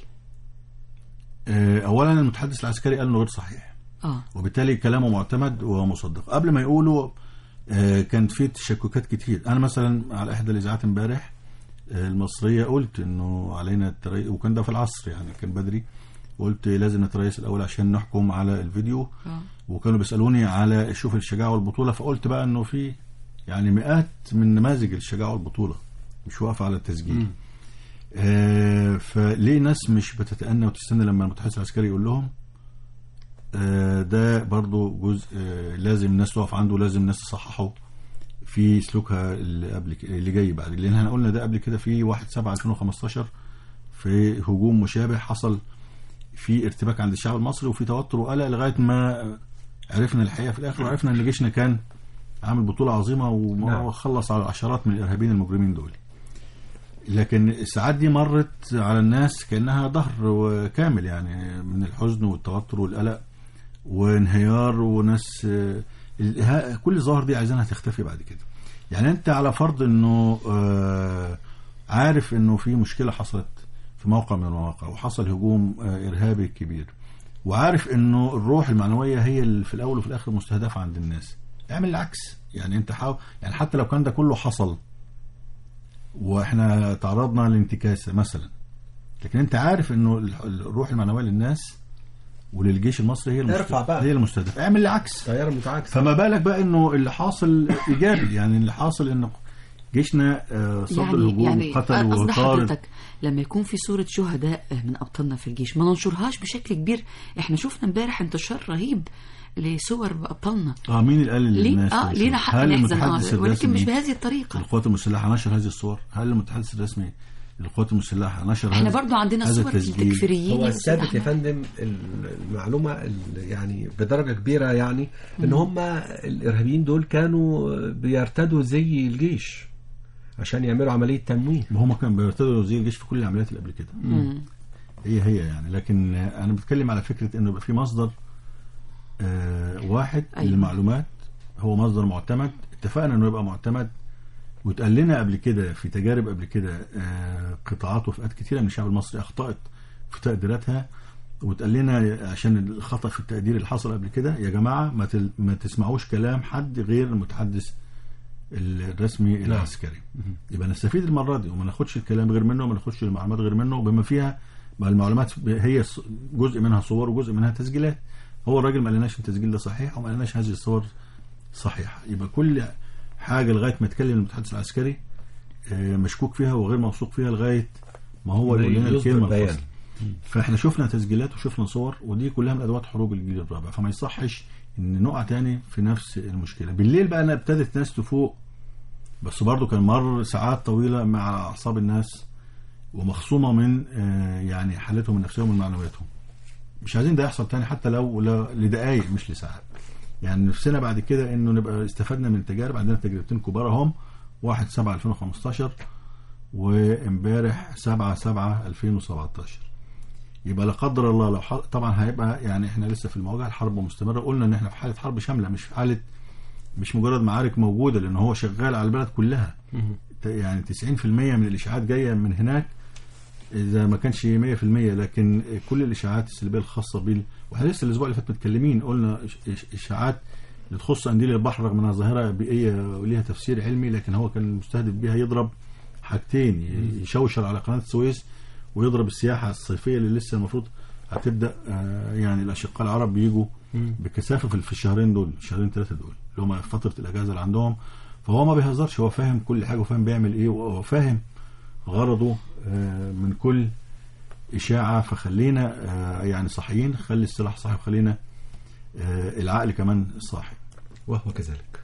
C: آه، اولا المتحدث العسكري قال انه غير صحيح
B: اه
C: وبالتالي كلامه معتمد ومصدق قبل ما يقولوا آه، كانت في تشككات كتير انا مثلا على احدى الاذاعات امبارح آه، المصريه قلت انه علينا التري... وكان ده في العصر يعني كان بدري قلت لازم نتريث الاول عشان نحكم على الفيديو
B: اه
C: وكانوا بيسالوني على شوف الشجاعه والبطوله فقلت بقى انه في يعني مئات من نماذج الشجاعه والبطوله مش واقفه على التسجيل آه فليه ناس مش بتتأنى وتستنى لما المتحدث العسكري يقول لهم آه ده برضو جزء آه لازم الناس تقف عنده لازم الناس تصححه في سلوكها اللي قبل ك- اللي جاي بعد لان احنا قلنا ده قبل كده في 1 7 2015 في هجوم مشابه حصل في ارتباك عند الشعب المصري وفي توتر وقلق لغايه ما عرفنا الحقيقه في الاخر وعرفنا ان جيشنا كان عامل بطوله عظيمه
D: نعم.
C: وخلص على عشرات من الارهابيين المجرمين دول لكن الساعات دي مرت على الناس كانها ظهر كامل يعني من الحزن والتوتر والقلق وانهيار وناس آه، الها- كل الظواهر دي عايزينها تختفي بعد كده يعني انت على فرض انه آه، عارف انه في مشكله حصلت في موقع من المواقع وحصل هجوم آه، ارهابي كبير وعارف انه الروح المعنويه هي اللي في الاول وفي الاخر مستهدفه عند الناس اعمل العكس يعني انت حاول يعني حتى لو كان ده كله حصل واحنا تعرضنا لانتكاسه مثلا لكن انت عارف انه ال- الروح المعنويه للناس وللجيش المصري هي المستهدف
D: ارفع بقى.
C: هي المستهدف اعمل العكس
D: تيار متعاكس
C: فما بالك بقى انه اللي حاصل ايجابي يعني اللي حاصل انه جيشنا آه، صد
B: يعني
C: الهجوم
B: يعني
C: قتل
B: قصد
C: وطارد
B: حضرتك لما يكون في صورة شهداء من أبطالنا في الجيش ما ننشرهاش بشكل كبير احنا شفنا امبارح انتشار رهيب لصور أبطالنا
C: اه مين اللي قال
B: ليه
C: للناس
B: اه لينا حق
C: هل
B: نحزن
C: المتحدث
B: اه ولكن مش
C: الرسمي
B: بهذه الطريقة
C: القوات المسلحه نشر هذه الصور هل المتحدث الرسمي للقوات المسلحه نشر
B: احنا
C: هذا
B: برضو عندنا
C: هذا
B: صور
C: التسجيل؟
B: التكفيريين
D: هو
B: يا أستاذ
D: الثابت يا
B: أحمد.
D: فندم المعلومة ال- يعني بدرجة كبيرة يعني ان هم الارهابيين دول كانوا بيرتدوا زي الجيش عشان يعملوا عملية تمويه
C: ما هم كانوا بيرتدوا وزير الجيش في كل العمليات اللي قبل كده
B: مم.
C: هي هي يعني لكن آه، انا بتكلم على فكره انه يبقى في مصدر آه واحد
B: أيوة.
C: أيوة. للمعلومات هو مصدر معتمد اتفقنا انه يبقى معتمد واتقال لنا قبل كده في تجارب قبل كده آه قطاعات وفئات كثيره من الشعب المصري اخطات في تقديراتها واتقال لنا عشان الخطا في التقدير اللي حصل قبل كده يا جماعه ما تل- ما تسمعوش كلام حد غير المتحدث الرسمي العسكري يبقى نستفيد المره دي وما ناخدش الكلام غير منه وما ناخدش المعلومات غير منه بما فيها ما المعلومات هي ص- جزء منها صور وجزء منها تسجيلات هو الراجل ما قالناش التسجيل ده صحيح وما قالناش هذه الصور صحيحه يبقى كل حاجه لغايه ما يتكلم المتحدث العسكري آه، مشكوك فيها وغير موثوق فيها لغايه ما هو يقول لنا
D: يصدر
C: الكلمه
D: بيان.
C: الفصل فاحنا شفنا تسجيلات وشفنا صور ودي كلها من ادوات حروب الجيل الرابع فما يصحش ان نقع تاني في نفس المشكله بالليل بقى انا ابتدت ناس تفوق بس برضو كان مر ساعات طويله مع اعصاب الناس ومخصومه من آه، يعني حالتهم النفسيه ومن معنوياتهم مش عايزين ده يحصل تاني حتى لو لا- لدقايق مش لساعات يعني نفسنا بعد كده انه نبقى استفدنا من التجارب عندنا تجربتين كبار هم 1 7 2015 وامبارح 7 7 2017 يبقى لا قدر الله لو حر... طبعا هيبقى يعني احنا لسه في المواجهه الحرب مستمره قلنا ان احنا في حاله حرب شامله مش في حاله مش مجرد معارك موجوده لان هو شغال على البلد كلها ت- يعني 90% من الاشاعات جايه من هناك اذا ما كانش 100% لكن كل الاشاعات السلبيه الخاصه بال واحنا لسه الاسبوع اللي فات متكلمين قلنا إش- إش- اشاعات اللي تخص قنديل البحر رغم انها ظاهره بيئيه وليها تفسير علمي لكن هو كان مستهدف بيها يضرب حاجتين ي- يشوشر على قناه السويس ويضرب السياحه الصيفيه اللي لسه المفروض هتبدا آه، يعني الاشقاء العرب بيجوا بكثافه في- في الشهرين دول الشهرين ثلاثه دول اللي هم فتره الاجازه اللي عندهم فهو ما بيهزرش هو فاهم كل حاجه وفاهم بيعمل ايه وفاهم غرضه آه، من كل إشاعة فخلينا آه، يعني صاحيين خلي السلاح صاحي وخلينا آه، العقل كمان صاحي
D: وهو كذلك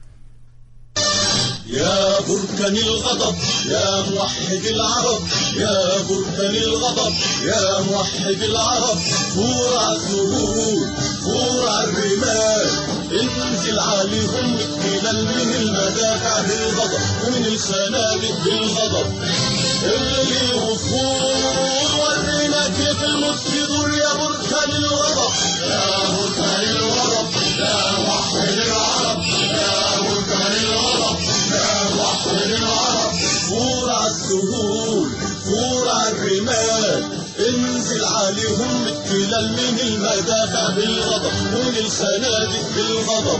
F: يا بركان الغضب يا موحد العرب يا بركان الغضب يا موحد العرب فور على الثغور فور على الرمال انزل عليهم اقتلال من المدافع بالغضب ومن الخنادق بالغضب اللي وفور ورينا كيف الموت يدور يا بركان الغضب يا بركان الغضب يا موحد العرب يا بركان الغضب يا موحد العرب فور على السهول فور على الرمال انزل عليهم التلال من المدافع بالغضب ومن الخنادق بالغضب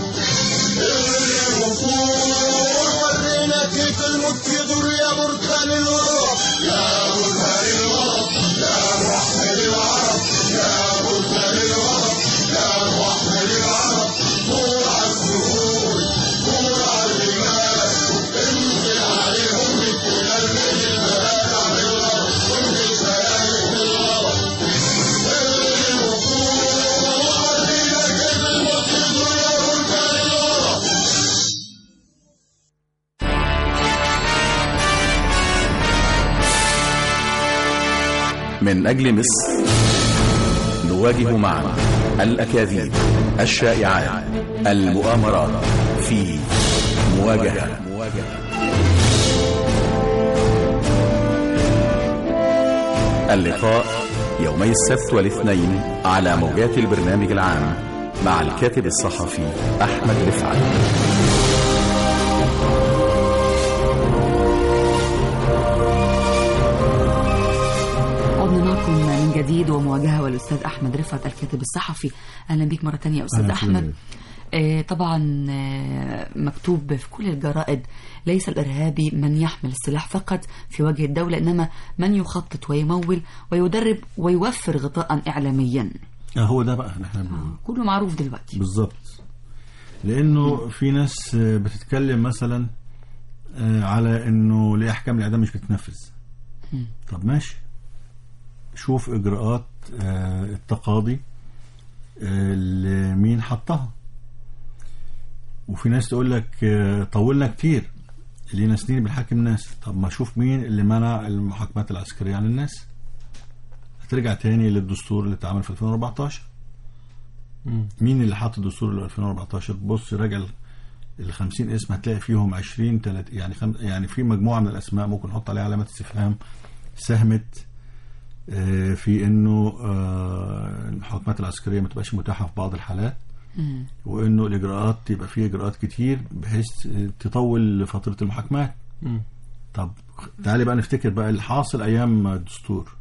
F: الوفور ورينا كيف الموت يدور يا بركان الغضب يا بركان الغضب يا موحد العرب يا بركان الغضب يا موحد العرب فور على السهول فور على الرمال انزل عليهم التلال من المدافع بالغضب ومن الخنادق بالغضب الوفور ورينا كيف الموت يدور يا بركان الغضب
A: من أجل مصر نواجه معا الأكاذيب الشائعات المؤامرات في مواجهة اللقاء يومي السبت والاثنين على موجات البرنامج العام مع الكاتب الصحفي أحمد رفعت
B: عدنا معكم من جديد ومواجهة والأستاذ أحمد رفعت الكاتب الصحفي أهلا بك مرة تانية يا أستاذ
C: أهلا
B: أحمد
C: وسهلا.
B: آه، طبعا آه، مكتوب في كل الجرائد ليس الإرهابي من يحمل السلاح فقط في وجه الدولة إنما من يخطط ويمول ويدرب ويوفر غطاء إعلاميا
C: آه، هو ده بقى احنا بنقول.
B: كله معروف دلوقتي
C: بالظبط لانه في ناس آه، بتتكلم مثلا آه، على انه ليه احكام الاعدام مش بتتنفذ طب ماشي شوف اجراءات آه، التقاضي آه، اللي مين حطها وفي ناس تقول لك آه، طولنا كتير لينا سنين بنحاكم ناس طب ما شوف مين اللي منع المحاكمات العسكريه عن الناس هترجع تاني للدستور اللي اتعمل في 2014 مين اللي حط الدستور ل 2014 بص راجع ال 50 اسم هتلاقي فيهم 20 30 يعني خم يعني في مجموعه من الاسماء ممكن نحط عليها علامه استفهام ساهمت آه، في انه آه، المحاكمات العسكريه ما تبقاش متاحه في بعض الحالات وانه الاجراءات يبقى فيه اجراءات كتير بحيث آه، تطول فتره المحاكمات طب تعالي بقى نفتكر بقى الحاصل ايام الدستور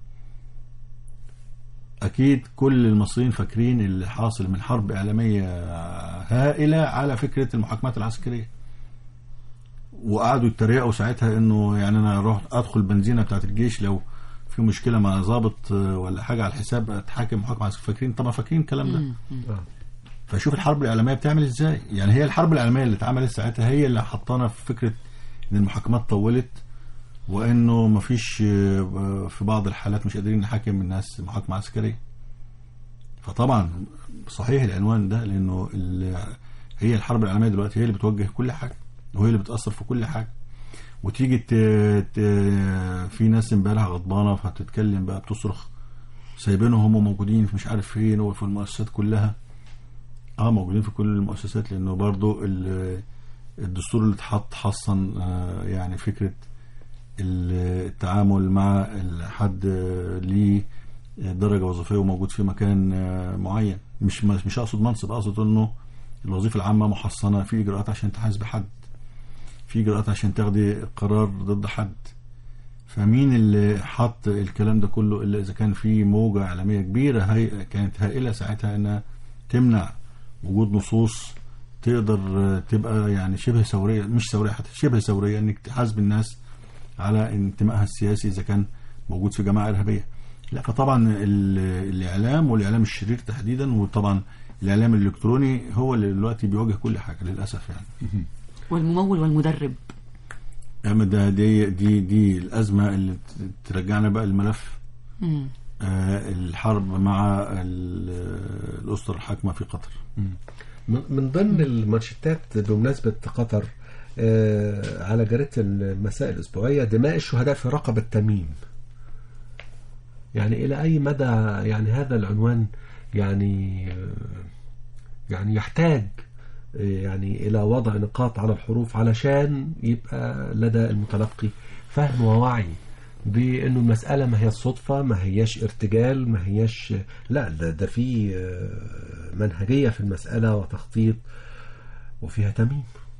C: اكيد كل المصريين فاكرين اللي حاصل من حرب اعلاميه هائله على فكره المحاكمات العسكريه وقعدوا يتريقوا ساعتها انه يعني انا اروح ادخل بنزينه بتاعت الجيش لو في مشكله مع ضابط آه، ولا حاجه على الحساب اتحاكم محاكمه عسكريه فاكرين طبعا فاكرين الكلام ده فشوف الحرب الاعلاميه بتعمل ازاي يعني هي الحرب الاعلاميه اللي اتعملت ساعتها هي اللي حطانا في فكره ان المحاكمات طولت وانه مفيش آه، في بعض الحالات مش قادرين نحاكم الناس محاكمه عسكريه فطبعا صحيح العنوان ده لانه ال- هي الحرب الاعلاميه دلوقتي هي اللي بتوجه كل حاجه وهي اللي بتاثر في كل حاجه وتيجي ت... ت... في ناس امبارح غضبانه فهتتكلم بقى بتصرخ سايبينهم هم موجودين في مش عارف فين وفي المؤسسات كلها اه موجودين في كل المؤسسات لانه برضو ال- الدستور اللي اتحط حصن آه، يعني فكره ال- التع- التعامل مع الحد ليه درجة وظيفية وموجود في مكان آه، معين مش مش أقصد منصب أقصد إنه الوظيفة العامة محصنة في إجراءات عشان تحاسب حد في إجراءات عشان تاخدي قرار ضد حد فمين اللي حط الكلام ده كله إلا إذا كان في موجة إعلامية كبيرة هي كانت هائلة ساعتها إنها تمنع وجود نصوص تقدر آه، تبقى يعني شبه ثورية مش ثورية حتى شبه ثورية إنك تحاسب الناس على انتمائها السياسي إذا كان موجود في جماعة إرهابية لا فطبعا ال- الإعلام والإعلام الشرير تحديدا وطبعا الإعلام الإلكتروني هو اللي دلوقتي بيواجه كل حاجة للأسف يعني
B: والممول والمدرب
C: أما ده دي دي دي الأزمة اللي ت- ترجعنا بقى الملف
B: مم.
C: آه، الحرب مع ال- الأسرة الحاكمة في قطر
D: من من ضمن المانشيتات بمناسبة قطر آه، على جريدة المساء الأسبوعية دماء الشهداء في رقبة تميم يعني إلى أي مدى يعني هذا العنوان يعني آه، يعني يحتاج آه، يعني إلى وضع نقاط على الحروف علشان يبقى لدى المتلقي فهم ووعي بانه المساله ما هي الصدفه ما هياش ارتجال ما هياش لا ده, ده في آه، منهجيه في المساله وتخطيط وفيها تميم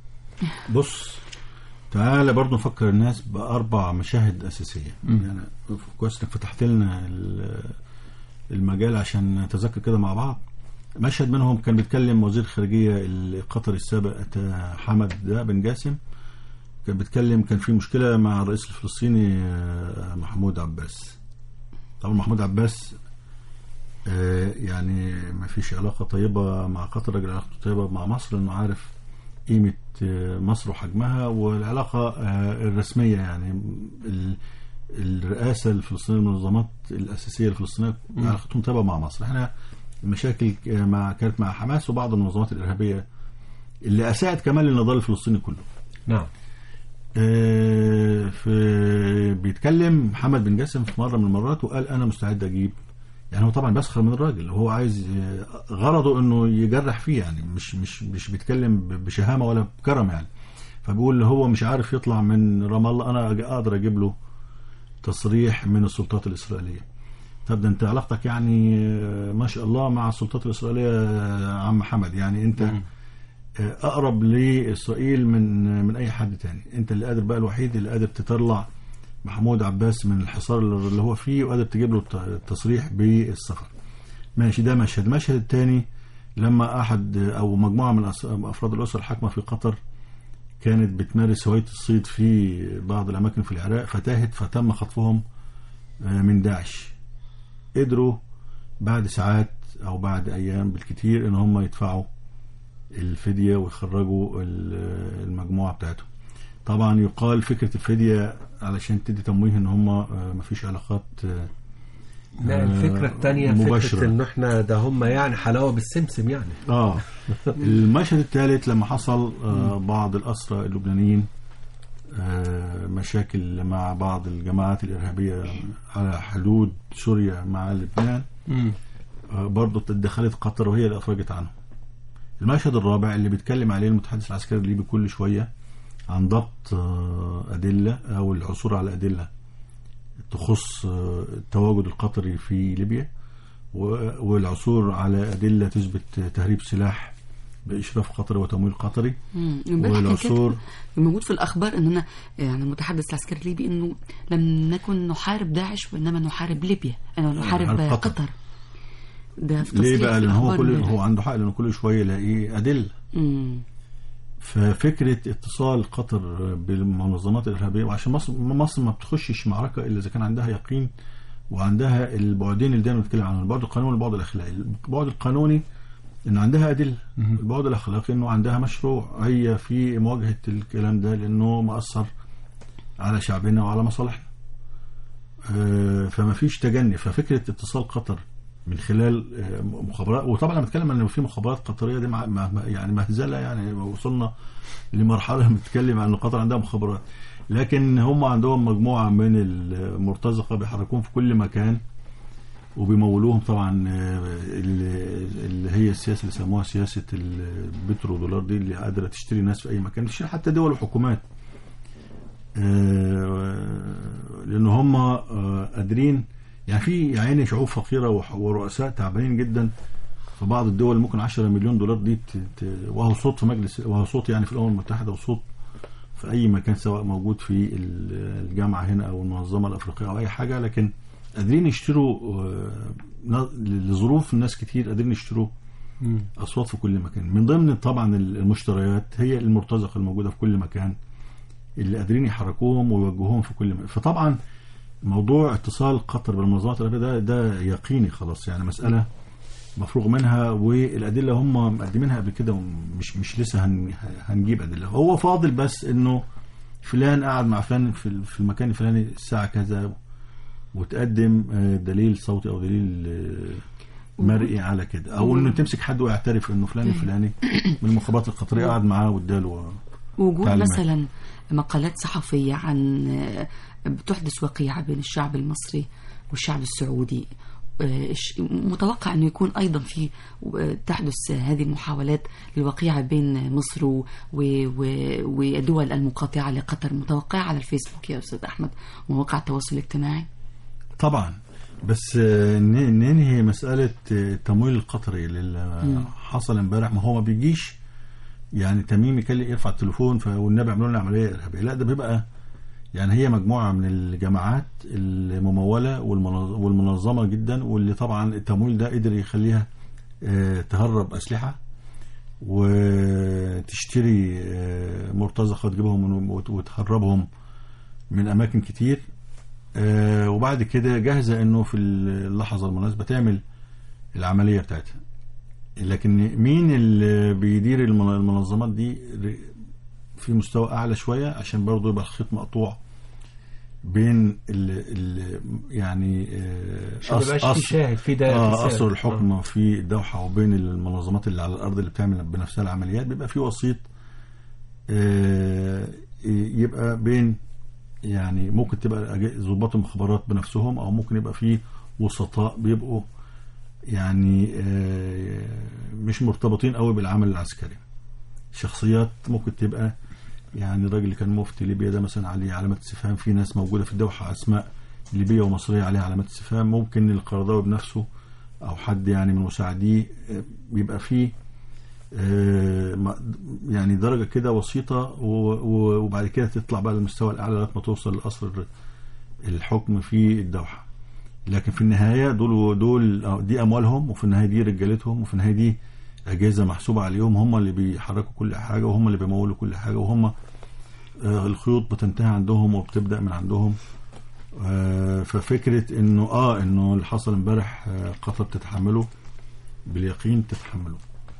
C: بص تعالى برضو نفكر الناس بأربع مشاهد أساسية يعني كويس إنك فتحت لنا ال- المجال عشان نتذكر كده مع بعض مشهد منهم كان بيتكلم وزير الخارجية القطري السابق حمد ده بن جاسم كان بيتكلم كان في مشكلة مع الرئيس الفلسطيني آه، محمود عباس طبعا محمود عباس آه، يعني ما فيش علاقة طيبة مع قطر راجل علاقته طيبة مع مصر انه عارف قيمة آه، مصر وحجمها والعلاقة آه، الرسمية يعني ال- الرئاسة الفلسطينية المنظمات الأساسية الفلسطينية علاقتهم طيبة مع مصر احنا المشاكل آه، مع كانت مع حماس وبعض المنظمات الإرهابية اللي أساءت كمان للنضال الفلسطيني كله
D: نعم
C: آه، في بيتكلم محمد بن جاسم في مره من المرات وقال انا مستعد اجيب يعني هو طبعا بيسخر من الراجل هو عايز آه، غرضه انه يجرح فيه يعني مش مش مش بيتكلم ب- بشهامه ولا بكرم يعني فبيقول هو مش عارف يطلع من رام الله انا أج- اقدر اجيب له تصريح من السلطات الاسرائيليه طب ده انت علاقتك يعني آه، ما شاء الله مع السلطات الاسرائيليه يا عم حمد يعني انت اقرب لاسرائيل من من اي حد تاني انت اللي قادر بقى الوحيد اللي قادر تطلع محمود عباس من الحصار اللي هو فيه وقادر تجيب له الت- التصريح بالسفر ماشي ده مشهد المشهد الثاني لما احد او مجموعه من أس- افراد الاسره الحاكمه في قطر كانت بتمارس هوايه الصيد في بعض الاماكن في العراق فتاهت فتم خطفهم آه، من داعش قدروا بعد ساعات او بعد ايام بالكتير ان هم يدفعوا الفدية ويخرجوا ال- المجموعة بتاعتهم طبعا يقال فكرة الفدية علشان تدي تمويه ان هم آه، مفيش علاقات آه،
D: لا الفكرة الثانية
C: مباشرة.
D: فكرة انه احنا ده هم يعني حلاوة بالسمسم يعني
C: اه المشهد الثالث لما حصل آه بعض الأسرى اللبنانيين آه مشاكل مع بعض الجماعات الإرهابية على حدود سوريا مع لبنان آه برضه تدخلت قطر وهي اللي أفرجت عنهم المشهد الرابع اللي بيتكلم عليه المتحدث العسكري الليبي كل شوية عن ضبط آه أدلة أو العثور على أدلة تخص آه التواجد القطري في ليبيا و- والعثور على أدلة تثبت تهريب سلاح بإشراف قطري وتمويل قطري
B: مم. امبارح كان
C: والعثور
B: كاتب موجود في الاخبار اننا يعني المتحدث العسكري الليبي انه لم نكن نحارب داعش وانما نحارب ليبيا انه نحارب
C: نحارب قطر.
B: قطر. ده في
C: ليه
B: تصريح
C: بقى
B: في
C: لأن هو
B: الأخبار
C: كل
B: امبارح.
C: هو عنده حق لأنه كل شوية يلاقي أدلة
B: مم.
C: ففكرة اتصال قطر بالمنظمات الإرهابية وعشان مصر مصر ما بتخشش معركة إلا إذا كان عندها يقين وعندها البعدين اللي دايما بنتكلم عنهم البعد القانوني والبعد الأخلاقي البعد القانوني إن عندها أدلة البعد الأخلاقي إنه عندها مشروعية في مواجهة الكلام ده لأنه مأثر على شعبنا وعلى مصالحنا آه، فما فيش تجني ففكرة اتصال قطر من خلال آه، مخابرات وطبعا انا بتكلم ان في مخابرات قطريه دي مع مع- يعني مهزله يعني وصلنا لمرحله بنتكلم عن ان قطر عندها مخابرات لكن هم عندهم مجموعه من المرتزقه بيحركوهم في كل مكان وبيمولوهم طبعا آه، اللي اللي هي السياسه اللي سموها سياسه البترو دولار دي اللي قادره تشتري ناس في اي مكان تشتري حتى دول وحكومات آه، لان هم آه، قادرين يعني في يا عيني شعوب فقيره وح- ورؤساء تعبانين جدا في بعض الدول ممكن 10 مليون دولار دي ت- ت- وهو صوت في مجلس وهو صوت يعني في الامم المتحده وصوت في اي مكان سواء موجود في ال- الجامعه هنا او المنظمه الافريقيه او اي حاجه لكن قادرين يشتروا آه، ن- لظروف الناس كتير قادرين يشتروا اصوات في كل مكان من ضمن طبعا المشتريات هي المرتزقه الموجوده في كل مكان اللي قادرين يحركوهم ويوجهوهم في كل مكان فطبعا موضوع اتصال قطر بالمنظمات الارهابيه ده ده يقيني خلاص يعني مساله مفروغ منها والادله هم مقدمينها قبل كده ومش مش لسه هن هنجيب ادله هو فاضل بس انه فلان قاعد مع فلان في في المكان الفلاني الساعه كذا وتقدم آه، دليل صوتي او دليل آه، مرئي على كده او انه تمسك حد ويعترف انه فلان الفلاني من المخابرات القطريه قاعد معاه واداله
B: وجود
C: تعليمات.
B: مثلا مقالات صحفية عن آه، بتحدث وقيعة بين الشعب المصري والشعب السعودي آه، ش- متوقع أنه يكون أيضا في آه، تحدث هذه المحاولات للوقيعة بين مصر و- و- و- والدول المقاطعة لقطر متوقعة على الفيسبوك يا أستاذ أحمد ومواقع التواصل الاجتماعي
C: طبعا بس آه، ن- ننهي مسألة آه، التمويل القطري اللي حصل امبارح ما هو ما بيجيش يعني تميم يكلم يرفع التليفون ف- والنبي عملوا لنا عملية إرهابية لا ده بيبقى يعني هي مجموعة من الجماعات الممولة والمنظ- والمنظمة جدا واللي طبعا التمويل ده قدر يخليها آه، تهرب أسلحة وتشتري آه، مرتزقة تجيبهم من- وت- وتهربهم من أماكن كتير آه، وبعد كده جاهزة انه في اللحظة المناسبة تعمل العملية بتاعتها لكن مين اللي بيدير المن- المنظمات دي ر- في مستوى اعلى شوية عشان برضه يبقى الخيط مقطوع بين ال ال يعني آه،
D: عشان ما يبقاش في
C: أصل-
D: شاهد في دايره
C: اه
D: فساد.
C: اصل الحكم في الدوحه وبين المنظمات اللي على الارض اللي بتعمل بنفسها العمليات بيبقى في وسيط آه، يبقى بين يعني ممكن تبقى أج- ضباط المخابرات بنفسهم او ممكن يبقى في وسطاء بيبقوا يعني آه، مش مرتبطين قوي بالعمل العسكري شخصيات ممكن تبقى يعني الراجل اللي كان مفتي ليبيا ده مثلا عليه علامات استفهام في ناس موجوده في الدوحه اسماء ليبيه ومصريه عليها علامات استفهام ممكن القرضاوي بنفسه او حد يعني من مساعديه آه، بيبقى فيه آه، ما- يعني درجه كده وسيطه و- و- وبعد كده تطلع بقى للمستوى الاعلى لغايه ما توصل لقصر الحكم في الدوحه لكن في النهايه دول دول آه، دي اموالهم وفي النهايه دي رجالتهم وفي النهايه دي اجهزه محسوبه عليهم هم اللي بيحركوا كل حاجه وهم اللي بيمولوا كل حاجه وهم آه، الخيوط بتنتهي عندهم وبتبدا من عندهم آه، ففكره انه اه انه اللي حصل امبارح آه، قطر تتحمله باليقين تتحمله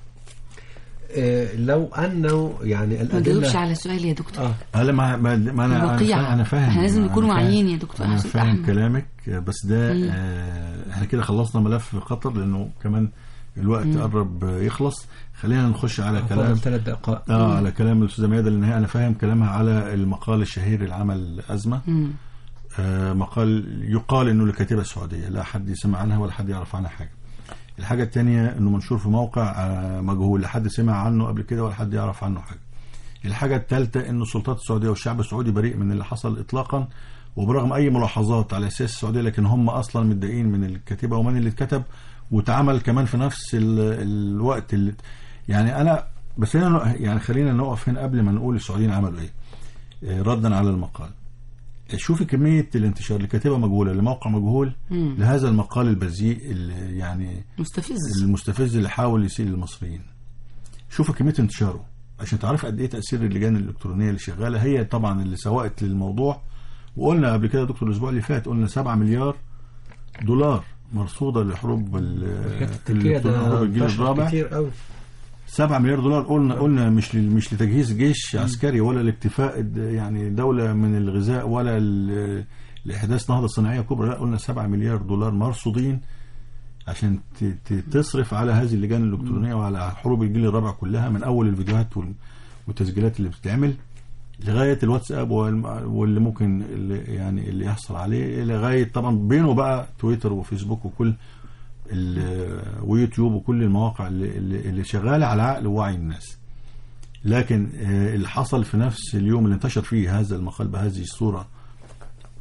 D: آه، لو انه يعني
B: ما تجاوبش
D: الادله
B: على سؤالي يا دكتور
D: اه
C: هلا ما ما ما انا
B: الوقيعة.
C: انا, أنا فاهم
B: احنا لازم
C: أنا
B: نكون
C: فاهم-
B: واعيين يا دكتور
C: انا
B: أحمد
C: فاهم
B: أحمد.
C: كلامك آه، بس ده
B: مم.
C: آه احنا كده خلصنا ملف قطر لانه كمان الوقت قرب آه، يخلص خلينا نخش على كلام
D: فاضل ثلاث دقائق
C: اه على كلام الاستاذه ميادة لان هي انا فاهم كلامها على المقال الشهير اللي عمل ازمه
B: مم.
C: آه مقال يقال انه لكاتبه السعوديه لا حد سمع عنها ولا حد يعرف عنها حاجه الحاجه الثانيه انه منشور في موقع آه مجهول لا حد سمع عنه قبل كده ولا حد يعرف عنه حاجه الحاجه الثالثه انه السلطات السعوديه والشعب السعودي بريء من اللي حصل اطلاقا وبرغم اي ملاحظات على اساس السعوديه لكن هم اصلا متضايقين من الكاتبه ومن اللي اتكتب واتعمل كمان في نفس ال الوقت اللي يعني انا بس هنا يعني خلينا نقف هنا قبل ما نقول السعوديين عملوا ايه آه، ردا على المقال شوفي كمية الانتشار لكاتبة مجهولة لموقع مجهول
B: مم.
C: لهذا المقال البذيء اللي يعني
B: مستفز
C: المستفز اللي حاول يسيء للمصريين شوفوا كمية انتشاره عشان تعرف قد ايه تأثير اللجان الإلكترونية اللي شغالة هي طبعا اللي سوقت للموضوع وقلنا قبل كده يا دكتور الأسبوع اللي فات قلنا 7 مليار دولار مرصودة لحروب ال-
D: الحاجات التركيه
C: الإلكترونية، حروب
D: ده
C: الجيل
D: انتشر
C: الرابع
D: كتير قوي
C: 7 مليار دولار قلنا قلنا مش لل- مش لتجهيز جيش عسكري ولا لاكتفاء د- يعني دولة من الغذاء ولا ل- لإحداث نهضة صناعية كبرى لا قلنا 7 مليار دولار مرصودين عشان ت- ت- تصرف على هذه اللجان الإلكترونية وعلى حروب الجيل الرابع كلها من أول الفيديوهات وال- والتسجيلات اللي بتتعمل لغاية الواتساب والم- واللي ممكن اللي يعني اللي يحصل عليه لغاية طبعا بينه بقى تويتر وفيسبوك وكل ال- ويوتيوب وكل المواقع اللي, اللي اللي شغالة على عقل ووعي الناس لكن آه، اللي حصل في نفس اليوم اللي انتشر فيه هذا المقال بهذه الصورة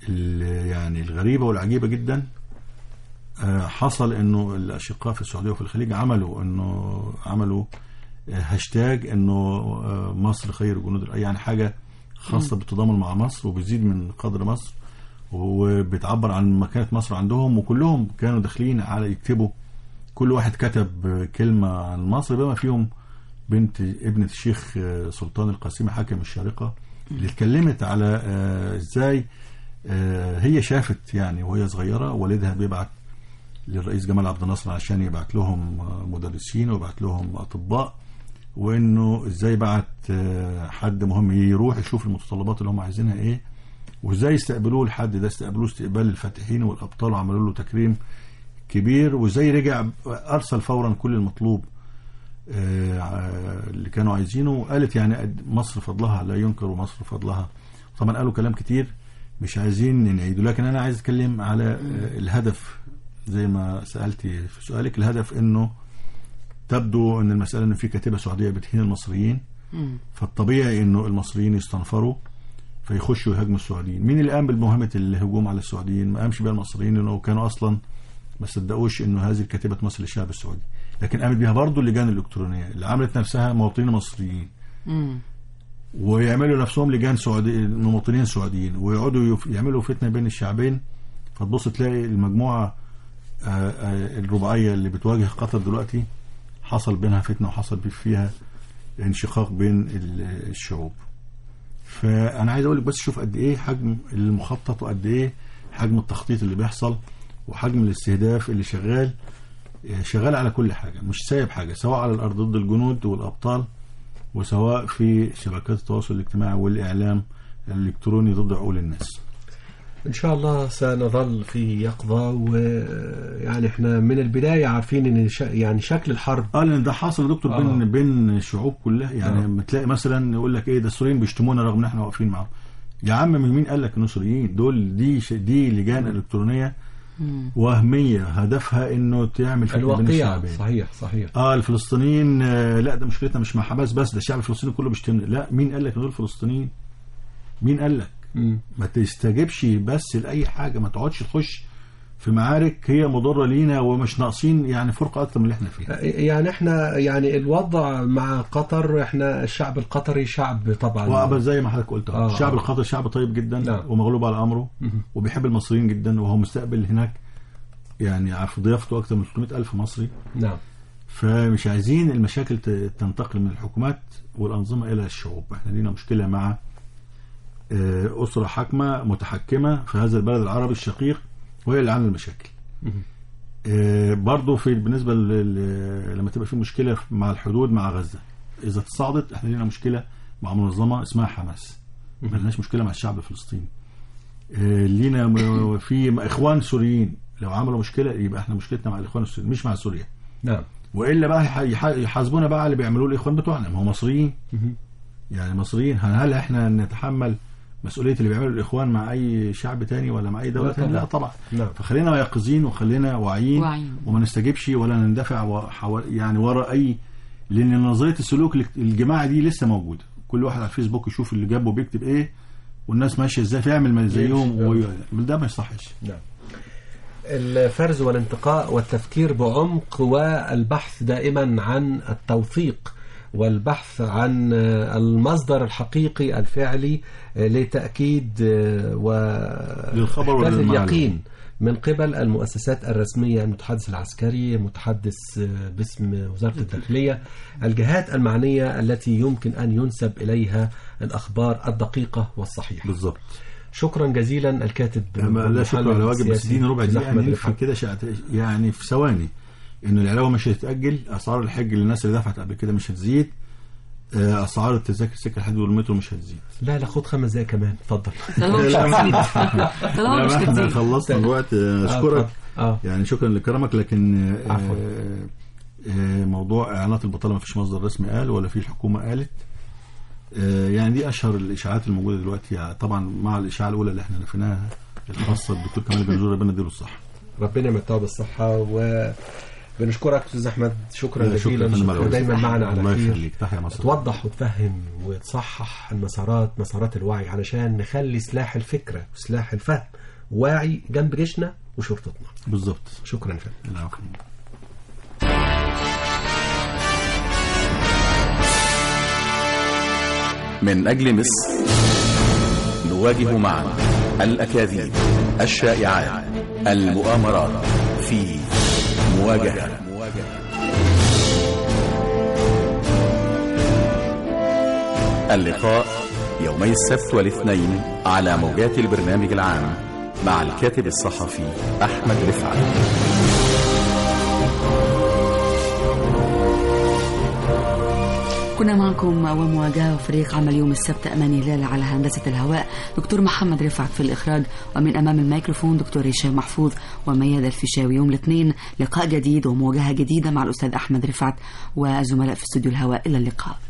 C: ال- يعني الغريبة والعجيبة جدا آه، حصل انه الاشقاء في السعودية وفي الخليج عملوا انه عملوا آه، هاشتاج انه آه، مصر خير جنود الأ- يعني حاجة خاصة بالتضامن مع مصر وبتزيد من قدر مصر وبتعبر عن مكانة مصر عندهم وكلهم كانوا داخلين على يكتبوا كل واحد كتب آه، كلمة عن مصر بما فيهم بنت ابنة الشيخ آه، سلطان القاسمي حاكم الشارقة اللي اتكلمت على آه، ازاي آه، هي شافت يعني وهي صغيرة والدها بيبعت للرئيس جمال عبد الناصر عشان يبعت لهم آه، مدرسين ويبعت لهم أطباء وإنه ازاي بعت آه، حد مهم يروح يشوف المتطلبات اللي هم عايزينها ايه وازاي يستقبلوه الحد ده استقبلوه استقبال الفاتحين والأبطال وعملوا له تكريم كبير وازاي رجع أرسل فورا كل المطلوب آه، اللي كانوا عايزينه وقالت يعني قد- مصر فضلها لا ينكر ومصر فضلها طبعا قالوا كلام كتير مش عايزين نعيده لكن انا عايز اتكلم على آه، الهدف زي ما سالتي في سؤالك الهدف انه تبدو ان المساله انه في كاتبه سعوديه بتهين المصريين
B: مم.
C: فالطبيعي انه المصريين يستنفروا فيخشوا يهاجموا السعوديين مين اللي قام بمهمه الهجوم على السعوديين ما قامش بها المصريين لانه كانوا اصلا ما صدقوش انه هذه الكاتبه تمثل الشعب السعودي لكن قامت بها برضه اللجان الالكترونيه اللي عملت نفسها مواطنين مصريين
B: مم.
C: ويعملوا نفسهم لجان سعودي مواطنين سعوديين ويقعدوا يف- يعملوا فتنه بين الشعبين فتبص تلاقي المجموعه آه، آه، الرباعيه اللي بتواجه قطر دلوقتي حصل بينها فتنه وحصل فيها انشقاق بين ال- الشعوب فانا عايز اقول لك بس شوف قد ايه حجم المخطط وقد ايه حجم التخطيط اللي بيحصل وحجم الاستهداف اللي شغال آه، شغال على كل حاجه مش سايب حاجه سواء على الارض ضد الجنود والابطال وسواء في شبكات التواصل الاجتماعي والاعلام الالكتروني ضد عقول الناس
D: إن شاء الله سنظل في يقظة ويعني احنا من البداية عارفين إن ش... يعني شكل الحرب
C: اه لان ده حاصل يا دكتور
D: آه.
C: بين بين الشعوب كلها يعني
D: آه.
C: لما تلاقي مثلا يقول لك ايه ده السوريين بيشتمونا رغم ان احنا واقفين معاهم يا عم مين قال لك انه سوريين دول دي ش- دي لجان الكترونيه وهميه هدفها انه تعمل فتنه بين
D: الواقعة
C: الشعبين
D: صحيح صحيح
C: اه الفلسطينيين آه لا ده مشكلتنا مش مع حماس بس ده الشعب الفلسطيني كله بيشتمنا لا مين قال لك ان دول فلسطينيين مين قال لك
D: مم.
C: ما تستجبش بس لاي حاجه ما تقعدش تخش في معارك هي مضره لينا ومش ناقصين يعني فرقه اكتر من اللي احنا فيه
D: يعني احنا يعني الوضع مع قطر احنا الشعب القطري شعب طبعا
C: وأبا زي ما حضرتك قلت
D: آه.
C: آه. الشعب القطري شعب طيب جدا
D: نعم.
C: ومغلوب على امره وبيحب المصريين جدا وهو مستقبل هناك يعني في ضيافته اكثر من 300 الف مصري
D: نعم
C: فمش عايزين المشاكل ت- تنتقل من الحكومات والانظمه الى الشعوب احنا لينا مشكله مع آه، اسره حاكمه متحكمه في هذا البلد العربي الشقيق وهي اللي عامله المشاكل آه، برضه في بالنسبه لل- لما تبقى في مشكله مع الحدود مع غزه اذا تصاعدت احنا لينا مشكله مع منظمه اسمها حماس ما لناش مشكله مع الشعب الفلسطيني آه، لينا م- في اخوان سوريين لو عملوا مشكله يبقى احنا مشكلتنا مع الاخوان السوريين مش مع سوريا
D: نعم
C: والا بقى يح- يح- يحاسبونا بقى على اللي بيعملوه الاخوان بتوعنا ما هو مصريين يعني مصريين هل هل احنا نتحمل مسؤوليه اللي بيعمله الاخوان مع اي شعب تاني ولا مع اي دوله
D: لا
C: تاني
D: طبعا.
C: لا طبعا
D: نعم.
C: فخلينا يقظين وخلينا واعيين
B: واعيين.
C: وما نستجيبش ولا نندفع وحو... يعني ورا اي لان نظريه السلوك الجماعي دي لسه موجوده كل واحد على الفيسبوك يشوف اللي جنبه بيكتب ايه والناس ماشيه ازاي فيعمل ما زيهم
D: يمشي.
C: و... ده ما يصحش
D: نعم الفرز والانتقاء والتفكير بعمق والبحث دائما عن التوثيق والبحث عن المصدر الحقيقي الفعلي لتأكيد و
C: للخبر
D: إحداث
C: وللمعلومة.
D: اليقين من قبل المؤسسات الرسمية المتحدث العسكري المتحدث باسم وزارة الداخلية الجهات المعنية التي يمكن أن ينسب إليها الأخبار الدقيقة والصحيحة
C: بالظبط
D: شكرا جزيلا الكاتب
C: ما لا شكر على واجب بس
D: السياسي
C: اديني ربع دقيقه
D: أحمد
C: نلف
D: رفعت.
C: كده شع- يعني في ثواني ان العلاوه مش هتتاجل اسعار الحج للناس اللي دفعت قبل كده مش هتزيد آه، اسعار التذاكر سكه الحديد والمترو مش هتزيد
D: لا لا خد خمس دقايق كمان اتفضل
B: طالما مش كتير طالما
C: لا،
B: مش
C: ما احنا
B: كتير
C: خلصنا الوقت آه، اشكرك
D: اه
C: يعني شكرا لكرمك لكن آه،
D: عفوا.
C: آه، آه، موضوع اعلانات البطاله ما فيش مصدر رسمي قال ولا في الحكومه قالت آه، يعني دي اشهر الاشاعات الموجوده دلوقتي يعني طبعا مع الاشاعه الاولى اللي احنا نفيناها الخاصه بالدكتور كمال جنزور ربنا يديله الصحه
D: ربنا يمتعه بالصحة و بنشكرك استاذ احمد شكرا
C: لا، شكرا
D: جزيلا
C: فندم
D: شكرا
C: على
D: دايما
C: الوقت.
D: معنا على
C: الله
D: خير
C: يخليك تحيا مصر
D: توضح وتفهم وتصحح المسارات مسارات الوعي علشان نخلي سلاح الفكره وسلاح الفهم واعي جنب جيشنا وشرطتنا
C: بالظبط
D: شكرا يا فندم
C: العفو.
A: من أجل مصر نواجه معا الأكاذيب الشائعات المؤامرات في مواجهة اللقاء يومي السبت والاثنين على موجات البرنامج العام مع الكاتب الصحفي أحمد رفعت
B: كنا معكم ومواجهة فريق عمل يوم السبت أمان هلال على هندسة الهواء دكتور محمد رفعت في الإخراج ومن أمام الميكروفون دكتور هشام محفوظ وميادة الفيشاوي يوم الاثنين لقاء جديد ومواجهة جديدة مع الأستاذ أحمد رفعت والزملاء في استوديو الهواء إلى اللقاء